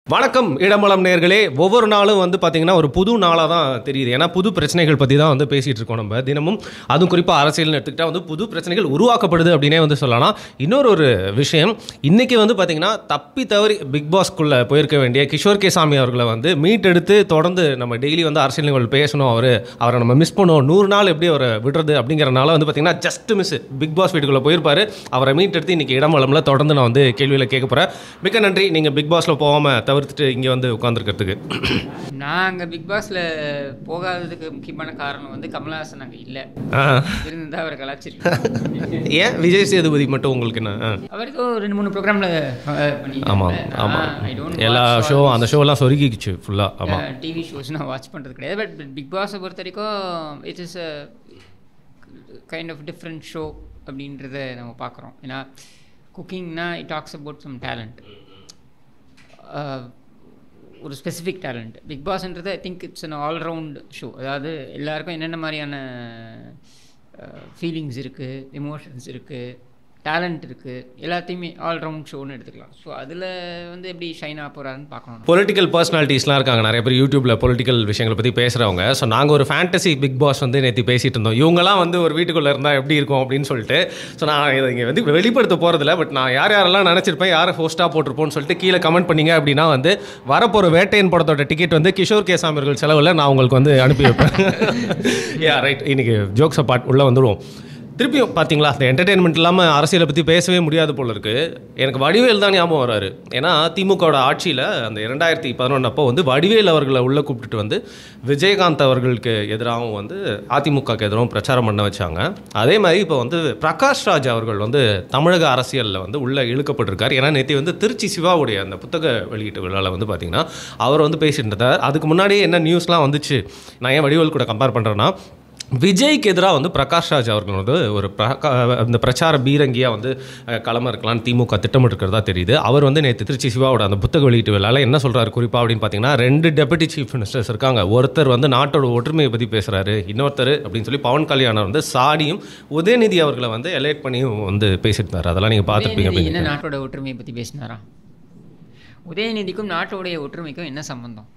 வணக்கம் இடமலம் நேர்களே ஒவ்வொரு நாளும் வந்து பார்த்தீங்கன்னா ஒரு புது நாளாக தான் தெரியுது ஏன்னா புது பிரச்சனைகள் பற்றி தான் வந்து பேசிகிட்டு இருக்கோம் நம்ம தினமும் அதுவும் குறிப்பாக அரசியல்னு எடுத்துக்கிட்டால் வந்து புது பிரச்சனைகள் உருவாக்கப்படுது அப்படின்னே வந்து சொல்லலாம் இன்னொரு ஒரு விஷயம் இன்றைக்கி வந்து பார்த்தீங்கன்னா தப்பி தவறி பிக் பாஸ்க்குள்ளே போயிருக்க வேண்டிய கிஷோர் கே சாமி அவர்களை வந்து மீட் எடுத்து தொடர்ந்து நம்ம டெய்லி வந்து அரசியல் நிகழ்வு பேசணும் அவர் அவரை நம்ம மிஸ் பண்ணுவோம் நூறு நாள் எப்படி அவரை விடுறது அப்படிங்கிறனால வந்து பார்த்தீங்கன்னா ஜஸ்ட் மிஸ் பிக் பாஸ் வீட்டுக்குள்ளே போயிருப்பாரு அவரை மீட் எடுத்து இன்றைக்கி இடமலமில் தொடர்ந்து நான் வந்து கேள்வியில் கேட்க போகிறேன் மிக்க நன்றி நீங்கள் பிக் பாஸில் போகாமல் தவிர்த்துட்டு இங்கே வந்து உட்காந்துருக்கிறதுக்கு நான் அங்கே பிக் பாஸில் போகாததுக்கு முக்கியமான காரணம் வந்து கமலஹாசன் அங்கே இல்லை இருந்தால் அவரை கலாச்சிருக்கேன் ஏன் விஜய் சேதுபதி மட்டும் உங்களுக்கு என்ன ஆ. அவருக்கு ஒரு ரெண்டு மூணு ப்ரோக்ராமில் ஆமாம் ஆமாம் எல்லா ஷோ அந்த ஷோலாம் சொருகிக்குச்சு ஃபுல்லாக ஆமாம் டிவி ஷோஸ் நான் வாட்ச் பண்ணுறது கிடையாது பட் பிக் பாஸை பொறுத்த வரைக்கும் it is a kind of different show அப்படின்றத நம்ம பார்க்குறோம் ஏன்னா குக்கிங்னா it talks about some talent ஒரு ஸ்பெசிஃபிக் டேலண்ட் பிக் பாஸ்ன்றது I think it's an all round show அதாவது எல்லாருக்கும் என்னென்ன மாதிரியான ஃபீலிங்ஸ் இருக்குது எமோஷன்ஸ் இருக்குது டேலண்ட் இருக்குது எல்லாத்தையுமே ஆல்ரவுண்ட் ஷோன்னு எடுத்துக்கலாம் ஸோ அதில் வந்து எப்படி ஷைன் ஆக போகிறாருன்னு பார்க்கணும் பொலிட்டிக்கல் பர்சனாலிட்டிஸ்லாம் இருக்காங்க நிறைய பேர் யூடியூப்பில் பொலிட்டிக்கல் விஷயங்களை பற்றி பேசுகிறவங்க ஸோ நாங்கள் ஒரு ஃபேண்டசி பிக் பாஸ் வந்து நேற்று பேசிகிட்டு இருந்தோம் இவங்கெல்லாம் வந்து ஒரு வீட்டுக்குள்ளே இருந்தால் எப்படி இருக்கும் அப்படின்னு சொல்லிட்டு ஸோ நான் இதை இங்கே வந்து வெளிப்படுத்த போகிறதில்ல பட் நான் யார் யாரெல்லாம் நினச்சிருப்பேன் யாரை ஹோஸ்ட்டாக போட்டிருப்போன்னு சொல்லிட்டு கீழே கமெண்ட் பண்ணீங்க அப்படின்னா வந்து வரப்போகிற வேட்டையன் படத்தோட டிக்கெட் வந்து கிஷோர் கே சாமி அவர்கள் செலவில் நான் உங்களுக்கு வந்து அனுப்பி வைப்பேன் யா ரைட் இன்னைக்கு ஜோக்ஸ் அப்பார்ட் உள்ளே வந்துடுவோம் திருப்பியும் பார்த்தீங்களா அந்த என்டர்டெயின்மெண்ட் இல்லாமல் அரசியலை பற்றி பேசவே முடியாது போல இருக்கு எனக்கு வடிவேல் தான் ஞாபகம் வராரு ஏன்னா திமுகவோட ஆட்சியில் அந்த இரண்டாயிரத்தி பதினொன்று அப்போ வந்து வடிவேல் அவர்களை உள்ளே கூப்பிட்டுட்டு வந்து விஜயகாந்த் அவர்களுக்கு எதிராகவும் வந்து அதிமுகக்கு எதிராகவும் பிரச்சாரம் பண்ண வச்சாங்க அதே மாதிரி இப்போ வந்து பிரகாஷ் ராஜ் அவர்கள் வந்து தமிழக அரசியலில் வந்து உள்ளே இழுக்கப்பட்டிருக்கார் ஏன்னா நேற்று வந்து திருச்சி சிவாவுடைய அந்த புத்தக வெளியீட்டு விழாவில் வந்து பார்த்தீங்கன்னா அவர் வந்து பேசிட்டு இருந்தார் அதுக்கு முன்னாடியே என்ன நியூஸ்லாம் வந்துச்சு நான் ஏன் வடிவேல் கூட கம்பேர் பண்ணுறேன்னா விஜய்க்கு எதிராக வந்து பிரகாஷ் ராஜ் அவர்கள் வந்து ஒரு பிரகா இந்த பிரச்சார பீரங்கியாக வந்து அஹ், களம் இருக்கலாம்னு திமுக திட்டமிட்டிருக்கிறதா தெரியுது அவர் வந்து நேற்று திருச்சி சிவாவோட அந்த புத்தக வெளியீட்டு விழாவில் என்ன சொல்கிறாரு குறிப்பாக அப்படின்னு பார்த்தீங்கன்னா ரெண்டு டெபுட்டி சீஃப் மினிஸ்டர்ஸ் இருக்காங்க ஒருத்தர் வந்து நாட்டோட ஒற்றுமையை பற்றி பேசுகிறாரு இன்னொருத்தர் அப்படின்னு சொல்லி பவன் கல்யாணம் வந்து சாடியும் உதயநிதி அவர்களை வந்து எலைட் பண்ணியும் வந்து பேசிட்டு இருந்தார் அதெல்லாம் நீங்கள் பார்த்துருப்பீங்க உதயநிதி என்ன அப்படின்னு நாட்டோட ஒற்றுமையை பற்றி பேசினாரா உதயநிதிக்கும் நாட்டோடைய ஒற்றுமைக்கும் என்ன சம்பந்தம்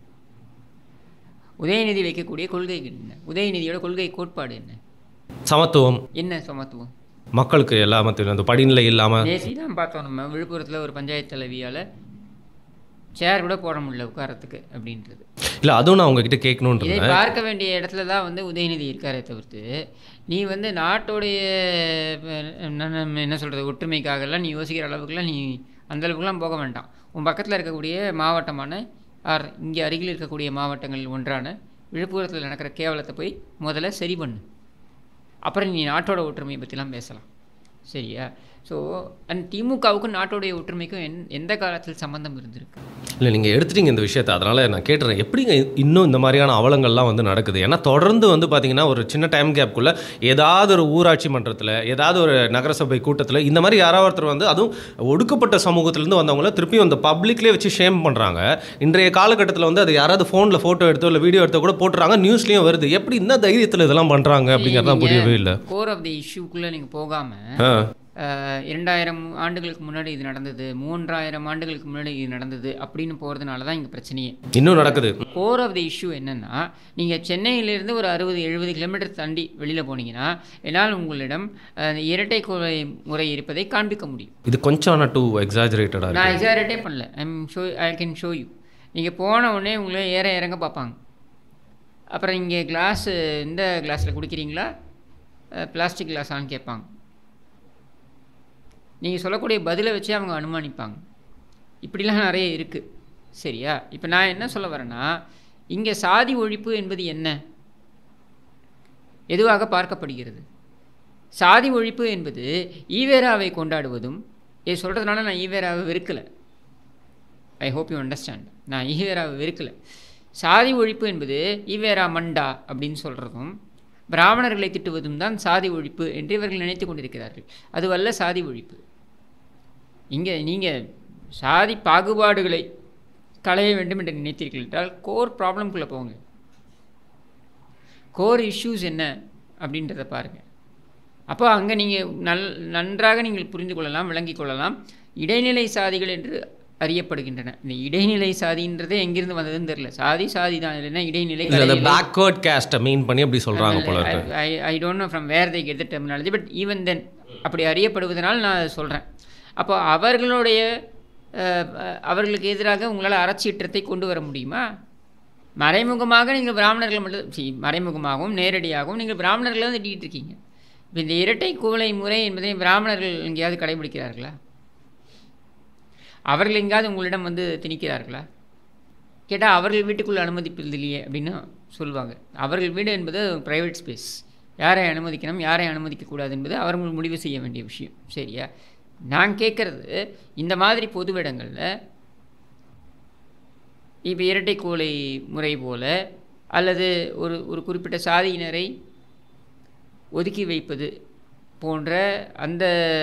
உதயநிதி வைக்கக்கூடிய கொள்கை என்ன உதயநிதியோட கொள்கை கோட்பாடு என்ன சமத்துவம் என்ன சமத்துவம் மக்களுக்கு எல்லா மத்தியும் அந்த படிநிலை இல்லாமல் நேசி தான் பார்த்தோம் நம்ம விழுப்புரத்தில் ஒரு பஞ்சாயத்து தலைவியால் சேர் கூட போட முடியல உட்காரத்துக்கு அப்படின்றது இல்லை அதுவும் நான் உங்ககிட்ட கேட்கணுன்ட்டு இதை இருந்தேன் பார்க்க வேண்டிய இடத்துல தான் வந்து உதயநிதி இருக்காரே தவிர்த்து நீ வந்து நாட்டோடைய அஹ், என்ன என்ன சொல்கிறது ஒற்றுமைக்காகலாம் நீ யோசிக்கிற அளவுக்குலாம் நீ அந்த அளவுக்குலாம் போக வேண்டாம் உன் பக்கத்தில் இருக்கக்கூடிய மாவட்டமான ஆர் இங்கே அருகில் இருக்கக்கூடிய மாவட்டங்கள் ஒன்றான விழுப்புரத்தில் நடக்கிற கேவலத்தை போய் முதல்ல சரி பண்ணு அப்புறம் நீ நாட்டோட ஒற்றுமையை பற்றிலாம் பேசலாம் சரியா ஸோ அண்ட் திமுகவுக்கும் நாட்டோடைய ஒற்றுமைக்கும் என் எந்த காலத்தில் சம்பந்தம் இருந்திருக்கு இல்லை நீங்கள் எடுத்துட்டீங்க இந்த விஷயத்தை அதனால் நான் கேட்டுறேன் எப்படிங்க இன்னும் இந்த மாதிரியான அவலங்கள்லாம் வந்து நடக்குது ஏன்னா தொடர்ந்து வந்து பார்த்தீங்கன்னா ஒரு சின்ன டைம் கேப்புக்குள்ளே ஏதாவது ஒரு ஊராட்சி மன்றத்தில் ஏதாவது ஒரு நகரசபை கூட்டத்தில் இந்த மாதிரி யாராவது ஒருத்தர் வந்து அதுவும் ஒடுக்கப்பட்ட சமூகத்திலேருந்து வந்தவங்கள திருப்பியும் அந்த பப்ளிக்லேயே வச்சு ஷேம் பண்ணுறாங்க இன்றைய காலகட்டத்தில் வந்து அது யாராவது ஃபோனில் ஃபோட்டோ எடுத்தோ இல்லை வீடியோ எடுத்தோ கூட போட்டுறாங்க நியூஸ்லேயும் வருது எப்படி இந்த தைரியத்தில் இதெல்லாம் பண்ணுறாங்க அப்படிங்கிறது தான் புரியவே இல்லை கோர் ஆஃப் தி இஷ்யூக்குள்ளே நீங்கள் போகாமல் ஆ அஹ், இரண்டாயிரம் ஆண்டுகளுக்கு முன்னாடி இது நடந்தது மூன்றாயிரம் ஆண்டுகளுக்கு முன்னாடி இது நடந்தது அப்படின்னு போகிறதுனால தான் இங்கே பிரச்சனையே இன்னும் நடக்குது கோர் ஆஃப் தி இஷ்யூ என்னென்னா நீங்கள் சென்னையிலேருந்து ஒரு அறுபது எழுபது கிலோமீட்டர் தாண்டி வெளியில் போனீங்கன்னா என்னால் உங்களிடம் அஹ், இரட்டை குறை முறை இருப்பதை காண்பிக்க முடியும் இது கொஞ்சம் ஆனால் டூ எக்ஸாஜரேட்டடாக நான் எக்ஸாரேட்டே பண்ணல I'm show I can show you நீங்கள் போன உடனே உங்களை ஏற இறங்க பார்ப்பாங்க அப்புறம் இங்கே கிளாஸு இந்த கிளாஸில் குடிக்கிறீங்களா பிளாஸ்டிக் கிளாஸான்னு கேட்பாங்க நீங்கள் சொல்லக்கூடிய பதிலை வச்சு அவங்க அனுமானிப்பாங்க இப்படிலாம் நிறைய இருக்குது சரியா இப்போ நான் என்ன சொல்ல வரேன்னா இங்கே சாதி ஒழிப்பு என்பது என்ன எதுவாக பார்க்கப்படுகிறது சாதி ஒழிப்பு என்பது ஈவேராவை கொண்டாடுவதும் இது சொல்கிறதுனால நான் ஈவேராவை வெறுக்கலை ஐ ஹோப் யூ அண்டர்ஸ்டாண்ட் நான் ஈவேராவை வெறுக்கலை சாதி ஒழிப்பு என்பது ஈவேரா மண்டா அப்படின்னு சொல்கிறதும் பிராமணர்களை திட்டுவதும் தான் சாதி ஒழிப்பு என்று இவர்கள் நினைத்து கொண்டிருக்கிறார்கள் அதுவல்ல சாதி ஒழிப்பு இங்கே நீங்கள் சாதி பாகுபாடுகளை களைய வேண்டும் என்று நினைத்தீர்கள் என்றால் கோர் ப்ராப்ளம்குள்ளே போங்க கோர் இஷ்யூஸ் என்ன அப்படின்றத பாருங்கள் அப்போ அங்கே நீங்கள் நல் நன்றாக நீங்கள் புரிந்து கொள்ளலாம் விளங்கிக் கொள்ளலாம் இடைநிலை சாதிகள் என்று அறியப்படுகின்றன இந்த இடைநிலை சாதின்றதே எங்கிருந்து வந்ததுன்னு தெரியல சாதி சாதி தான் இல்லைன்னா இடைநிலை இல்லை அந்த கடைநிலை. பேக்வேர்ட் கேஸ்ட்டை மீன் பண்ணி அப்படி சொல்கிறாங்க போல இருக்கு I I don't know from where they get the terminology but even then அப்படி அறியப்படுவதனால் நான் அதை சொல்கிறேன் அப்போ அவர்களுடைய அஹ், அஹ், அவர்களுக்கு எதிராக உங்களால் அறச்சீற்றத்தை கொண்டு வர முடியுமா மறைமுகமாக நீங்கள் பிராமணர்கள் மட்டும் சி மறைமுகமாகவும் நேரடியாகவும் நீங்கள் பிராமணர்களை வந்து திட்டிகிட்டு இருக்கீங்க இப்போ இந்த இரட்டை குவளை முறை என்பதை பிராமணர்கள் எங்கேயாவது கடைபிடிக்கிறார்களா அவர்கள் எங்கேயாவது உங்களிடம் வந்து திணிக்கிறார்களா கேட்டால் அவர்கள் வீட்டுக்குள்ள அனுமதிப்பது இல்லையே அப்படின்னு சொல்லுவாங்க அவர்கள் வீடு என்பது ப்ரைவேட் ஸ்பேஸ் யாரை அனுமதிக்கணும் யாரை அனுமதிக்கக்கூடாது என்பது அவர்கள் முடிவு செய்ய வேண்டிய விஷயம் சரியா நான் கேட்குறது இந்த மாதிரி பொது இடங்களில் இப்போ இரட்டை கோலை முறை போல அல்லது ஒரு ஒரு குறிப்பிட்ட சாதியினரை ஒதுக்கி வைப்பது போன்ற அந்த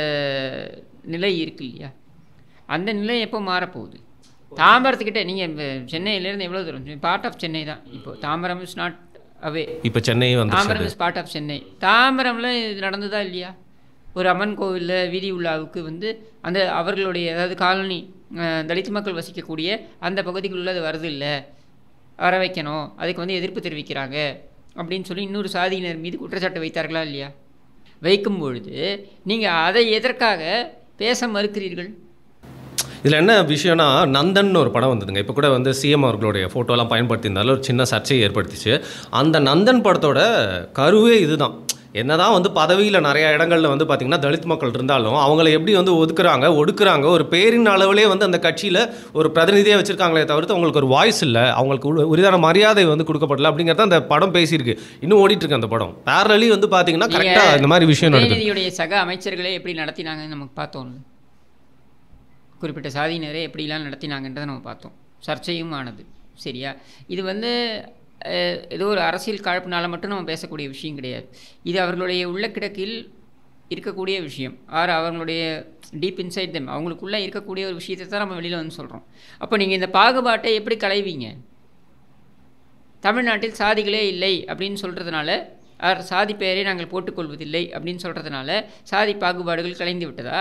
நிலை இருக்கு இல்லையா அந்த நிலை எப்போ மாறப்போகுது தாம்பரத்துக்கிட்ட நீங்கள் சென்னையிலேருந்து எவ்வளோ தூரம் பார்ட் ஆஃப் சென்னை தான் இப்போ தாம்பரம் இஸ் நாட் அவே இப்போ சென்னை வந்து Tambaram is part of Chennai தாம்பரம்ல இது நடந்ததா இல்லையா ஒரு அம்மன் கோவிலில் வீதி உள்ளாவுக்கு வந்து அந்த அவர்களுடைய அதாவது காலனி அஹ், தலித் மக்கள் வசிக்கக்கூடிய அந்த பகுதிக்குள்ள அது வருது இல்லை வர வைக்கணும் அதுக்கு வந்து எதிர்ப்பு தெரிவிக்கிறாங்க அப்படின்னு சொல்லி இன்னொரு சாதியினர் மீது குற்றச்சாட்டு வைத்தார்களா இல்லையா வைக்கும் பொழுது நீங்கள் அதை எதற்காக பேச மறுக்கிறீர்கள் இதில் என்ன விஷயம்னா நந்தன் ஒரு படம் வந்ததுங்க இப்போ கூட வந்து சிஎம் அவர்களுடைய ஃபோட்டோலாம் பயன்படுத்தியிருந்தாலும் ஒரு சின்ன சர்ச்சையை ஏற்படுத்திச்சு அந்த நந்தன் படத்தோட கருவே இதுதான் என்னதான் வந்து பதவியில் நிறைய இடங்கள்ல வந்து பார்த்திங்கன்னா தலித் மக்கள் இருந்தாலும் அவங்கள எப்படி வந்து ஒதுக்குறாங்க ஒடுக்குறாங்க ஒரு பேரின் அளவிலே வந்து அந்த கட்சியில் ஒரு பிரதிநிதியாக வச்சுருக்காங்களே தவிர்த்து அவங்களுக்கு ஒரு வாய்ஸ் இல்லை அவங்களுக்கு உள்ள- உரிதான மரியாதை வந்து கொடுக்கப்படல அப்படிங்கிறத அந்த படம் பேசியிருக்கு இன்னும் ஓடிட்டு இருக்கு அந்த படம் பேரலி வந்து பார்த்தீங்கன்னா கரெக்டாக இந்த மாதிரி விஷயம் நடக்குது உதயநிதியுடைய சக அமைச்சர்களே எப்படி நடத்தினாங்கன்னு நமக்கு பார்த்தோம் குறிப்பிட்ட சாதியினரே எப்படிலாம் நடத்தினாங்கன்றதை நம்ம பார்த்தோம் சர்ச்சையும் ஆனது சரியா இது வந்து அஹ், ஏதோ ஒரு அரசியல் காழ்ப்புனால மட்டும் நம்ம பேசக்கூடிய விஷயம் கிடையாது இது அவர்களுடைய உள்ள கிடக்கில் இருக்கக்கூடிய விஷயம் ஆர் அவங்களுடைய டீப் இன்சைட் தெம் அவங்களுக்குள்ளே இருக்கக்கூடிய ஒரு விஷயத்தை தான் நம்ம வெளியில் வந்து சொல்கிறோம் அப்போ நீங்கள் இந்த பாகுபாட்டை எப்படி களைவீங்க தமிழ்நாட்டில் சாதிகளே இல்லை அப்படின்னு சொல்கிறதுனால ஆர் சாதி பெயரை நாங்கள் போட்டுக்கொள்வதில்லை அப்படின்னு சொல்கிறதுனால சாதி பாகுபாடுகள் கலைந்து விட்டதா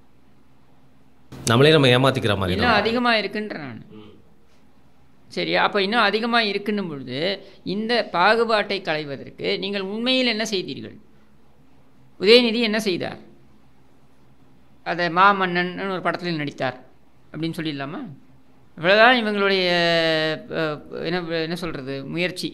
நம்மளே நம்ம ஏமாத்திக்கிற மாதிரி தான் இன்னும் அதிகமாக இருக்குன்ற நான் சரியா அப்போ இன்னும் அதிகமாக இருக்குன்னும் பொழுது இந்த பாகுபாட்டை களைவதற்கு நீங்கள் உண்மையில் என்ன செய்தீர்கள் உதயநிதி என்ன செய்தார் அதை மாமன்னன் ஒரு படத்தில் நடித்தார் அப்படின்னு சொல்லிடலாமா இவ்வளோதான் இவங்களுடைய அஹ், என்ன என்ன சொல்கிறது முயற்சி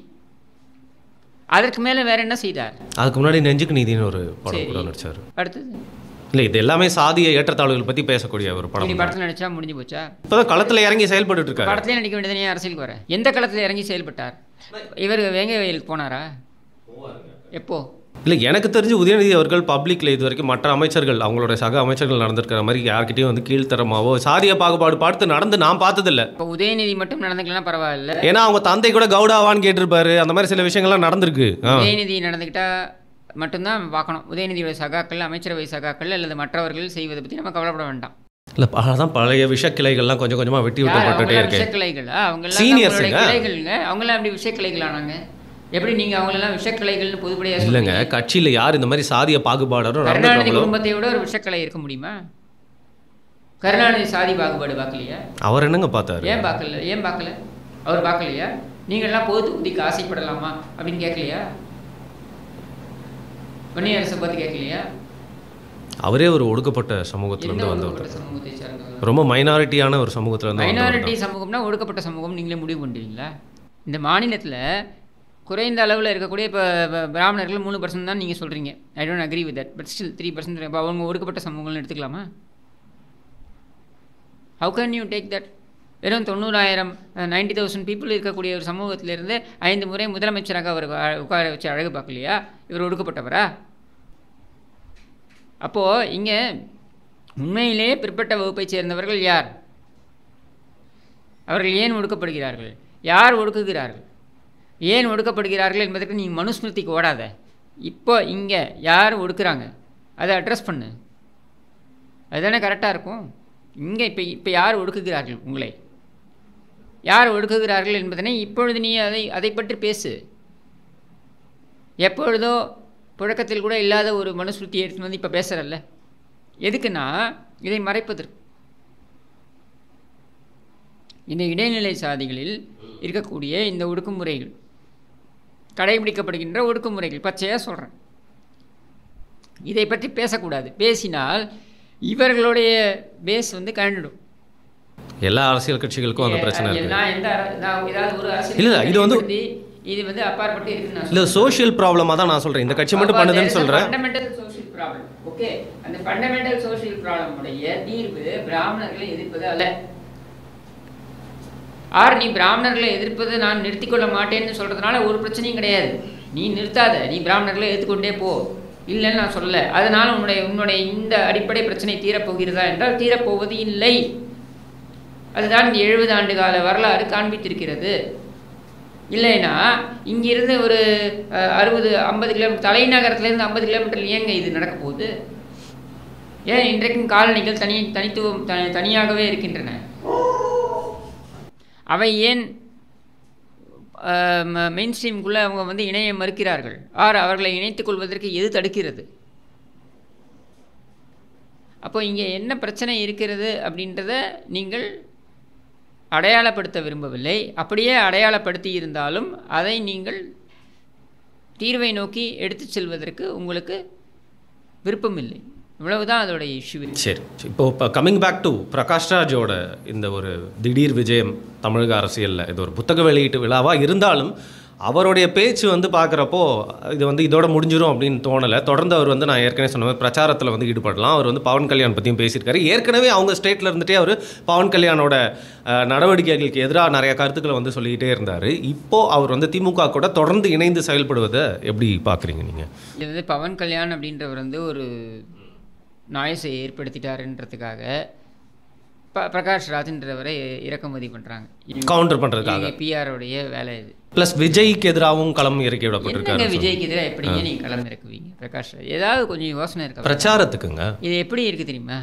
அதற்கு மேலே வேற என்ன செய்தார் அதுக்கு முன்னாடி நெஞ்சுக்கு நீதினு ஒரு படம் சரி. கூட நடிச்சாரு அடுத்தது இல்லை இது எல்லாமே சாதிய ஏற்றத்தாழ்வுகள் பற்றி பேசக்கூடிய ஒரு இனி படம் படத்தில் நடிச்சா முடிஞ்சு போச்சா இப்போதான் களத்தில் இறங்கி செயல்பட்டு இருக்காரு படத்திலே நடிக்க வேண்டியது ஏன் அரசியலுக்கு வர எந்த களத்தில் இறங்கி செயல்பட்டார் இவர் வேங்க வயலுக்கு போனாரா எப்போ இல்லை எனக்கு தெரிஞ்சு உதயநிதி அவர்கள் பப்ளிக்ல இது வரைக்கும் மற்ற அமைச்சர்கள் அவங்களோட சக அமைச்சர்கள் நடந்திருக்கிற மாதிரி யார்கிட்டயும் வந்து கீழ்த்தரமாவோ சாதிய பாகுபாடு பார்த்து நடந்து நான் பார்த்ததில்ல இப்போ உதயநிதி மட்டும் நடந்துக்கலாம் பரவாயில்ல ஏன்னா அவங்க தந்தை கூட கவுடாவான்னு கேட்டிருப்பாரு அந்த மாதிரி சில விஷயங்கள்லாம் நடந்திருக்கு ஆ. உதயநிதி நடந்துக்கிட்டா மட்டும்தான் பார்க்கணும் உதயநிதியோட சகாக்கள் அமைச்சரவை சகாக்கள் அல்லது மற்றவர்கள் செய்வதை பற்றி நம்ம கவலைப்பட வேண்டாம் இல்லை அதான் பழைய விஷக்கிளைகள்லாம் கொஞ்சம் கொஞ்சமா வெட்டி யார் விட்டப்பட்டுட்டே அவங்களாம் இருக்கேன் விஷக்கிளைகளா அவங்கெல்லாம் Seniors-ங்க. அவங்களுடைய கிளைகள்ங்க அவங்களாம் அப்படி விஷக்கிளைகளானாங்க எப்படி நீங்கள் அவங்களெல்லாம் விஷக்கிளைகள்னு பொதுப்படையாக இல்லைங்க கட்சியில யார் இந்த மாதிரி சாதிய பாகுபாடரும் கருணாநிதி நடந்துக்கிறாங்களோ குடும்பத்தை விட ஒரு விஷக்கிளை இருக்க முடியுமா கருணாநிதி சாதி பாகுபாடு பார்க்கலையா அவர் என்னங்க பார்த்தாரு ஏன் பார்க்கல ஏன் பார்க்கல அவர் பார்க்கலையா நீங்கள்லாம் பொது தொகுதிக்கு ஆசைப்படலாமா அப்படின்னு கேட்கலையா வன்னியரசை பற்றி கேட்கலையா அவரே ஒரு ஒடுக்கப்பட்ட சமூகத்துல எந்த இருந்து வந்தவர் ஒடுக்கப்பட்ட சமூகத்தை சார்ந்தவர் ரொம்ப மைனாரிட்டியான ஒரு சமூகத்துல இருந்து வந்தவர் மைனாரிட்டி சமூகம்னா ஒடுக்கப்பட்ட சமூகம் நீங்களே முடிவு பண்ணுறீங்களா இந்த மாநிலத்தில் குறைந்த அளவில் இருக்கக்கூடிய இப்போ பிராமணர்கள் மூணு பர்சன்ட் தான் நீங்கள் சொல்கிறீங்க I don't agree with that but still three percent இப்போ அவங்க ஒடுக்கப்பட்ட சமூகம்னு எடுத்துக்கலாமா how can you take that வெறும் தொண்ணூறாயிரம் நைன்டி தௌசண்ட் பீப்புள் இருக்கக்கூடிய ஒரு சமூகத்திலிருந்து ஐந்து முறை முதலமைச்சராக அவர் வா- உட்கார வச்சு அழகு பார்க்கலையா இவர் ஒடுக்கப்பட்டவரா அப்போது இங்கே உண்மையிலே பிற்பட்ட வகுப்பைச் சேர்ந்தவர்கள் யார் அவர்கள் ஏன் ஒடுக்கப்படுகிறார்கள் யார் ஒடுக்குகிறார்கள் ஏன் ஒடுக்கப்படுகிறார்கள் என்பதற்கு நீ மனுஸ்மிருதிக்கு ஓடாத இப்போ இங்கே யார் ஒடுக்குறாங்க அதை அட்ரஸ் பண்ணு அதுதானே கரெக்டாக இருக்கும் இங்கே இப்போ இப்போ யார் ஒடுக்குகிறார்கள் உங்களை யார் ஒடுக்குகிறார்கள் என்பதனை இப்பொழுது நீ அதை அதை பற்றி பேசு எப்பொழுதோ புழக்கத்தில் கூட இல்லாத ஒரு மனுஸ்மிருதி எடுத்துன்னு வந்து இப்போ பேசுகிறல்ல எதுக்குன்னா இதை மறைப்பதற்கு இந்த இடைநிலை சாதிகளில் இருக்கக்கூடிய இந்த ஒடுக்குமுறைகள் கடைபிடிக்கப்படுகின்ற ஒடுக்குமுறைகள் பச்சையாக சொல்கிறேன் இதை பற்றி பேசக்கூடாது பேசினால் இவர்களுடைய பேஸ் வந்து கழண்டுடும் எல்லா அரசியல் கட்சிகளுக்கும் அந்த பிரச்சனை இருக்கு நான் எந்த அர- நான் ஏதாவது ஒரு அரசியல் இல்ல, இது வந்து- கட்சியை பத்தி இது வந்து அப்பாற்பட்டு இருக்குன்னு நான் இல்ல சோஷியல் ப்ராப்ளமாக தான் நான் சொல்றேன் இந்த கட்சி மட்டும் பண்ணுதுன்னு சொல்றேன் ஃபண்டமெண்டல் சோஷியல் ப்ராப்ளம் ஓகே அந்த ஃபண்டமெண்டல் சோஷியல் ப்ராப்ளம் உடைய தீர்வு பிராமணர்களை எதிர்ப்பது அல்ல ஆர் நீ பிராமணர்களை எதிர்ப்பது நான் நிறுத்திக் கொள்ள மாட்டேன்னு சொல்றதுனால ஒரு பிரச்சனையும் கிடையாது நீ நிறுத்தாத நீ பிராமணர்களை எதிர்த்துக்கொண்டே போ இல்லைன்னு நான் சொல்லல அதனால உன்னுடைய உன்னுடைய இந்த அடிப்படை பிரச்சனை தீரப்போகிறதா என்றால் தீரப்போவது இல்லை அதுதான் இந்த எழுபது ஆண்டு கால வரலாறு காண்பித்திருக்கிறது இல்லைன்னா இங்கிருந்து ஒரு அஹ், அறுபது ஐம்பது கிலோமீட்டர் தலைநகரத்துலேருந்து ஐம்பது கிலோமீட்டர் ஏங்க இது நடக்க போகுது ஏன் இன்றைக்கும் காலனிகள் தனி தனித்துவம் த தனியாகவே இருக்கின்றன அவை ஏன் மெயின் ஸ்ட்ரீம்குள்ளே அவங்க வந்து இணைய மறுக்கிறார்கள் ஆர் அவர்களை இணைத்துக் கொள்வதற்கு எது தடுக்கிறது அப்போ இங்கே என்ன பிரச்சனை இருக்கிறது அப்படின்றத நீங்கள் அடையாளப்படுத்த விரும்பவில்லை அப்படியே அடையாளப்படுத்தி இருந்தாலும் அதை நீங்கள் தீர்வை நோக்கி எடுத்துச் செல்வதற்கு உங்களுக்கு விருப்பமில்லை இவ்வளவுதான் அதோட இஷ்யூ சரி இப்போ இப்போ கம்மிங் பேக் டு பிரகாஷ் ராஜோட இந்த ஒரு திடீர் விஜயம் தமிழக அரசியலில் இது ஒரு புத்தக வெளியீட்டு விழாவாக இருந்தாலும் அவருடைய பேச்சு வந்து பார்க்குறப்போ இது வந்து இதோட முடிஞ்சிரும் அப்படின்னு தோணலை தொடர்ந்து அவர் வந்து நான் ஏற்கனவே சொன்ன மாதிரி பிரச்சாரத்தில் வந்து ஈடுபடலாம் அவர் வந்து பவன் கல்யாண் பற்றியும் பேசியிருக்காரு ஏற்கனவே அவங்க ஸ்டேட்டில் இருந்துகிட்டே அவர் பவன் கல்யாணோட அஹ், நடவடிக்கைகளுக்கு எதிராக நிறைய கருத்துக்களை வந்து சொல்லிக்கிட்டே இருந்தார் இப்போது அவர் வந்து திமுக கூட தொடர்ந்து இணைந்து செயல்படுவதை எப்படி பார்க்குறீங்க நீங்கள் இது வந்து பவன் கல்யாண் அப்படின்றவர் வந்து ஒரு நாய்ஸை ஏற்படுத்திட்டாருன்றதுக்காக ப பிரகாஷ் ராஜ்ன்றவரை இறக்குமதி பண்ணுறாங்க கவுண்டர் பண்ணுறதுக்காக பிஆரோடைய வேலை இது ப்ளஸ் விஜய்க்கு எதிராகவும் களம் இறக்கி என்னங்க விடப்பட்டிருக்காரு விஜய்க்கு எதிராக எப்படிங்க நீங்கள் களம் இறக்குவீங்க பிரகாஷ் ராஜ் ஏதாவது கொஞ்சம் யோசனை இருக்கா பிரச்சாரத்துக்குங்க இது எப்படி இருக்குது தெரியுமா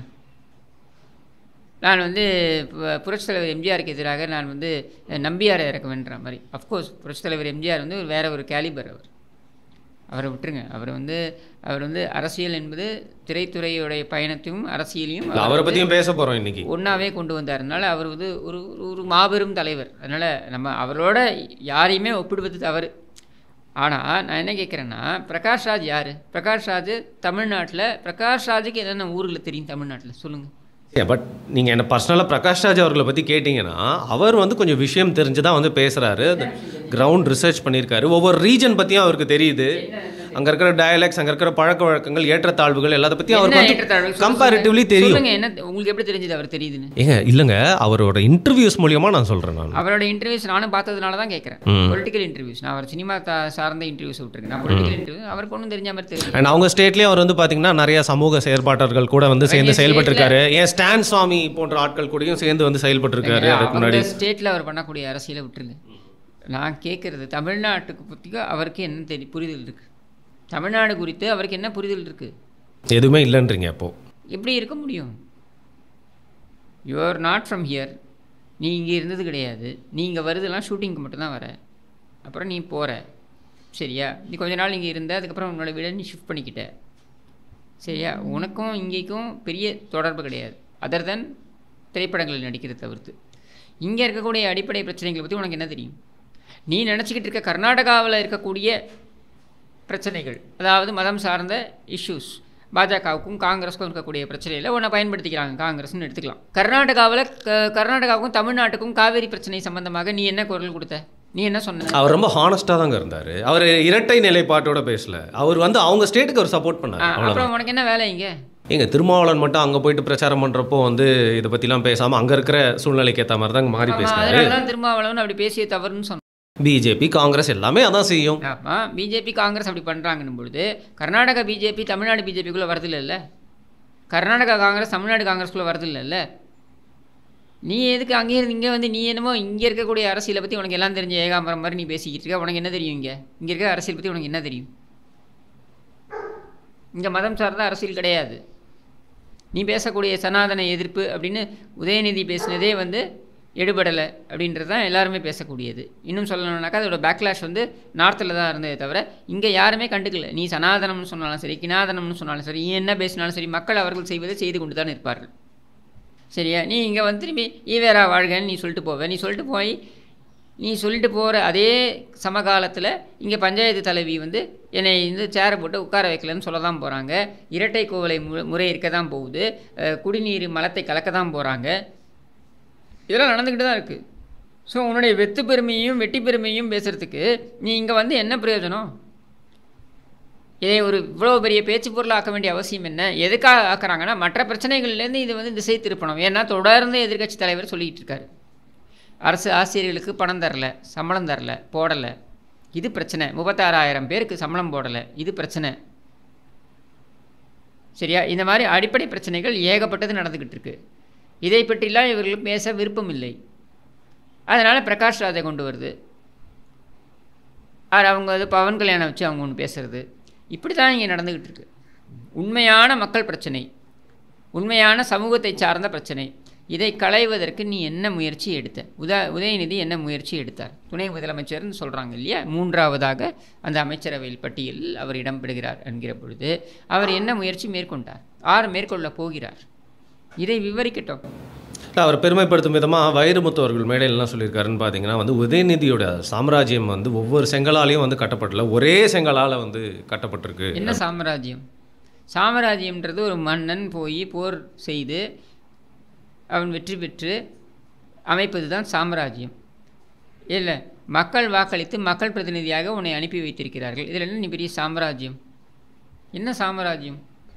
நான் வந்து பு- புரட்சித் தலைவர் எம்ஜிஆருக்கு எதிராக நான் வந்து அஹ், நம்பியாரை இறக்குவேன்ற மாதிரி அஃப்கோர்ஸ் புரட்சித் தலைவர் எம்ஜிஆர் வந்து ஒரு வேற ஒரு கேலிபர் அவர் அவரை விட்டுருங்க அவர் வந்து அவர் வந்து அரசியல் என்பது திரைத்துறையுடைய பயணத்தையும் அரசியலையும் இல்ல, அவரை பற்றியும் பேச போகிறோம் இன்னைக்கு ஒன்றாவே கொண்டு வந்தாருனால அவர் வந்து ஒரு ஒரு மாபெரும் தலைவர் அதனால் நம்ம அவரோட யாரையுமே ஒப்பிடுவது தவறு ஆனால் நான் என்ன கேட்குறேன்னா பிரகாஷ் ராஜ் யார் பிரகாஷ் ராஜ் தமிழ்நாட்டில் பிரகாஷ் ராஜுக்கு என்னென்ன ஊரில் தெரியும் தமிழ்நாட்டில் சொல்லுங்கள் பட் நீங்கள் என்ன பர்சனலாக பிரகாஷ் ராஜ் அவர்களை பற்றி கேட்டிங்கன்னா அவர் வந்து கொஞ்சம் விஷயம் தெரிஞ்சு தான் வந்து பேசுகிறாரு கிரவுண்ட் ரிசர்ச் பண்ணியிருக்காரு ஒவ்வொரு ரீஜன் பற்றியும் அவருக்கு தெரியுது அங்கே இருக்கிற டயலாக்ஸ் அங்கே இருக்கிற பழக்க வழக்கங்கள் ஏற்றத்தாழ்வுகள் எல்லாத்த பற்றியும் என்ன அவருக்கு ஏற்றத்தாழ்வு? வந்து சொல்லுங்க. கம்பேரிட்டிவ்லி தெரியும் சொல்லுங்க என்ன உங்களுக்கு எப்படி தெரிஞ்சது அவர் தெரியுதுன்னு ஏங்க இல்லைங்க அவரோட இன்டர்வியூஸ் மூலியமா நான் சொல்கிறேன் நான் அவரோட இன்டர்வியூஸ் நானும் பார்த்ததுனால தான் கேட்குறேன் ம். பொலிட்டிக்கல் இன்டர்வியூஸ் நான் அவர் சினிமா தா- சார்ந்த இன்டர்வியூஸ் விட்டுருக்கேன் நான் பொலிட்டிக்கல் இன்டர்வியூ அவருக்கு ஒன்றும் தெரிஞ்ச மாதிரி தெரியும் அண்ட் அவங்க ஸ்டேட்லேயும் அவர் வந்து பார்த்தீங்கன்னா நிறைய சமூக செயற்பாட்டர்கள் கூட வந்து சேர்ந்து அவங்க செயல்பட்டிருக்காரு ஏன் ஸ்டான் சுவாமி போன்ற ஆட்கள் கூடயும் சேர்ந்து வந்து செயல்பட்டிருக்காரு அதுக்கு முன்னாடி அவங்க ஸ்டேட்டில் அவர் பண்ணக்கூடிய அரசியலை விட்டுருங்க நான் கேட்குறது தமிழ்நாட்டுக்கு பற்றி அவருக்கு என்ன தெரி புரிதல் இருக்குது தமிழ்நாடு குறித்து அவருக்கு என்ன புரிதல் இருக்குது எதுவுமே இல்லைன்றீங்க அப்போ எப்படி இருக்க முடியும் you are not from here நீ இங்கே இருந்தது கிடையாது நீ இங்கே வருதெல்லாம் ஷூட்டிங்க்கு மட்டும்தான் வர அப்புறம் நீ போகிற சரியா நீ கொஞ்ச நாள் இங்கே இருந்த அதுக்கப்புறம் உன்னோட வீடை நீ ஷிஃப்ட் பண்ணிக்கிட்ட சரியா உனக்கும் இங்கேக்கும் பெரிய தொடர்பு கிடையாது அதர் தென் திரைப்படங்களில் நடிக்கிறது தவிர்த்து இங்கே இருக்கக்கூடிய அடிப்படை பிரச்சனைகளை பற்றி உனக்கு என்ன தெரியும் நீ நினச்சிக்கிட்டு இருக்க கர்நாடகாவில் இருக்கக்கூடிய பிரச்சனைகள் அதாவது மதம் சார்ந்த இஷ்யூஸ் பாஜகவுக்கும் காங்கிரஸுக்கும் இருக்கக்கூடிய பிரச்சனையில் ஒன்றை பயன்படுத்திக்கிறாங்க காங்கிரஸ்னு எடுத்துக்கலாம் கர்நாடகாவில் க கர்நாடகாவுக்கும் தமிழ்நாட்டுக்கும் காவேரி பிரச்சனை சம்பந்தமாக நீ என்ன குரல் கொடுத்த நீ என்ன சொன்ன அவர் ரொம்ப ஹானஸ்டாக தாங்க இருந்தார் அவர் இரட்டை நிலைப்பாட்டோட பேசல அவர் வந்து அவங்க ஸ்டேட்டுக்கு அவர் சப்போர்ட் ஆ, பண்ணார் அவ்வளோதான் அப்புறம் உனக்கு என்ன வேலை இங்கே ஏங்க திருமாவளவன் மட்டும் அங்கே போயிட்டு பிரச்சாரம் பண்ணுறப்போ வந்து இதை பற்றிலாம் பேசாமல் அங்கே இருக்கிற சூழ்நிலைக்கு ஏற்ற மாதிரி தான் அங்க மாறி பேசினாரு அதனால தான் திருமாவளவன் அப்படி பேசிய தவறுன்னு சொன்னேன் பிஜேபி காங்கிரஸ் எல்லாமே அதான் செய்யும் ஆமாம் பிஜேபி காங்கிரஸ் அப்படி பண்ணுறாங்கன்னும் பொழுது கர்நாடகா பிஜேபி தமிழ்நாடு பிஜேபிக்குள்ளே வரதில்லைல்ல கர்நாடகா காங்கிரஸ் தமிழ்நாடு காங்கிரஸ்குள்ளே வரதில்லைல்ல நீ எதுக்கு அங்கே இருந்து இங்கே வந்து நீ என்னமோ இங்கே இருக்கக்கூடிய அரசியலை பற்றி உனக்கு எல்லாம் தெரிஞ்ச ஏகாம்பரம் மாதிரி நீ பேசிக்கிட்டு இருக்க உனக்கு என்ன தெரியும் இங்கே இங்கே இருக்க அரசியல் பற்றி உனக்கு என்ன தெரியும் இங்கே மதம் சார்ந்த அரசியல் கிடையாது நீ பேசக்கூடிய சனாதன எதிர்ப்பு அப்படின்னு உதயநிதி பேசினதே வந்து எடுபடலை அப்படின்றது தான் எல்லாருமே பேசக்கூடியது இன்னும் சொல்லணும்னாக்கா அதோட பேக்லாஷ் வந்து நார்த்தில் தான் இருந்ததே தவிர இங்கே யாருமே கண்டுக்கல நீ சனாதனம்னு சொன்னாலும் சரி கினாதனம்னு சொன்னாலும் சரி நீ என்ன பேசினாலும் சரி மக்கள் அவர்கள் செய்வதை செய்து கொண்டு தான் இருப்பார்கள் சரியா நீ இங்கே வந்து திரும்பி ஈவேரா வாழ்கன்னு நீ சொல்லிட்டு போவ நீ சொல்லிட்டு போய் நீ சொல்லிட்டு போகிற அதே சமகாலத்தில் இங்கே பஞ்சாயத்து தலைவி வந்து என்னை இந்த சேரை போட்டு உட்கார வைக்கலன்னு சொல்ல தான் போகிறாங்க இரட்டை கோவலை மு முறை இருக்க தான் போகுது அஹ், குடிநீர் மலத்தை கலக்க தான் போகிறாங்க இதெல்லாம் நடந்துக்கிட்டு தான் இருக்குது ஸோ உன்னுடைய வெத்து பெருமையும் வெட்டி பெருமையும் பேசுகிறதுக்கு நீ இங்கே வந்து என்ன பிரயோஜனம் இதை ஒரு இவ்வளோ பெரிய பேச்சு பொருள் ஆக்க வேண்டிய அவசியம் என்ன எதுக்காக ஆக்குறாங்கன்னா மற்ற பிரச்சனைகள்லேருந்து இது வந்து திசை திருப்பணும் ஏன்னா தொடர்ந்து எதிர்க்கட்சி தலைவர் சொல்லிக்கிட்டு இருக்காரு அரசு ஆசிரியர்களுக்கு பணம் தரல சம்பளம் தரல போடலை இது பிரச்சனை முப்பத்தாறாயிரம் பேருக்கு சம்பளம் போடலை இது பிரச்சனை சரியா இந்த மாதிரி அடிப்படை பிரச்சனைகள் ஏகப்பட்டது நடந்துக்கிட்டு இருக்கு இதை பற்றிலாம் இவர்களுக்கு பேச விருப்பம் இல்லை அதனால் பிரகாஷ் ராஜை கொண்டு வருது அது அவங்க அது பவன் கல்யாணம் வச்சு அவங்க ஒன்று பேசுறது இப்படி தான் இங்கே நடந்துக்கிட்டு இருக்கு உண்மையான மக்கள் பிரச்சனை உண்மையான சமூகத்தை சார்ந்த பிரச்சனை இதை களைவதற்கு நீ என்ன முயற்சி எடுத்த உதா உதயநிதி என்ன முயற்சி எடுத்தார் துணை முதலமைச்சர்னு சொல்கிறாங்க இல்லையா மூன்றாவதாக அந்த அமைச்சரவையில் பட்டியலில் அவர் இடம்பெறுகிறார் என்கிற பொழுது அவர் என்ன முயற்சி மேற்கொண்டார் ஆர் மேற்கொள்ள போகிறார் இதை விவரிக்கட்டும் இல்ல, அவர் பெருமைப்படுத்தும் விதமாக வைரமுத்து அவர்கள் மேடையிலலாம் சொல்லியிருக்காருன்னு பார்த்தீங்கன்னா வந்து உதயநிதியோட சாம்ராஜ்யம் வந்து ஒவ்வொரு செங்கலாலையும் வந்து கட்டப்படல ஒரே செங்கலால் வந்து கட்டப்பட்டிருக்கு என்ன சாம்ராஜ்யம் சாம்ராஜ்யம்ன்றது ஒரு மன்னன் போய் போர் செய்து அவன் வெற்றி பெற்று அமைப்பது தான் சாம்ராஜ்யம் இல்லை மக்கள் வாக்களித்து மக்கள் பிரதிநிதியாக உன்னை அனுப்பி வைத்திருக்கிறார்கள் இதில் என்ன நீ பெரிய சாம்ராஜ்யம் என்ன சாம்ராஜ்யம்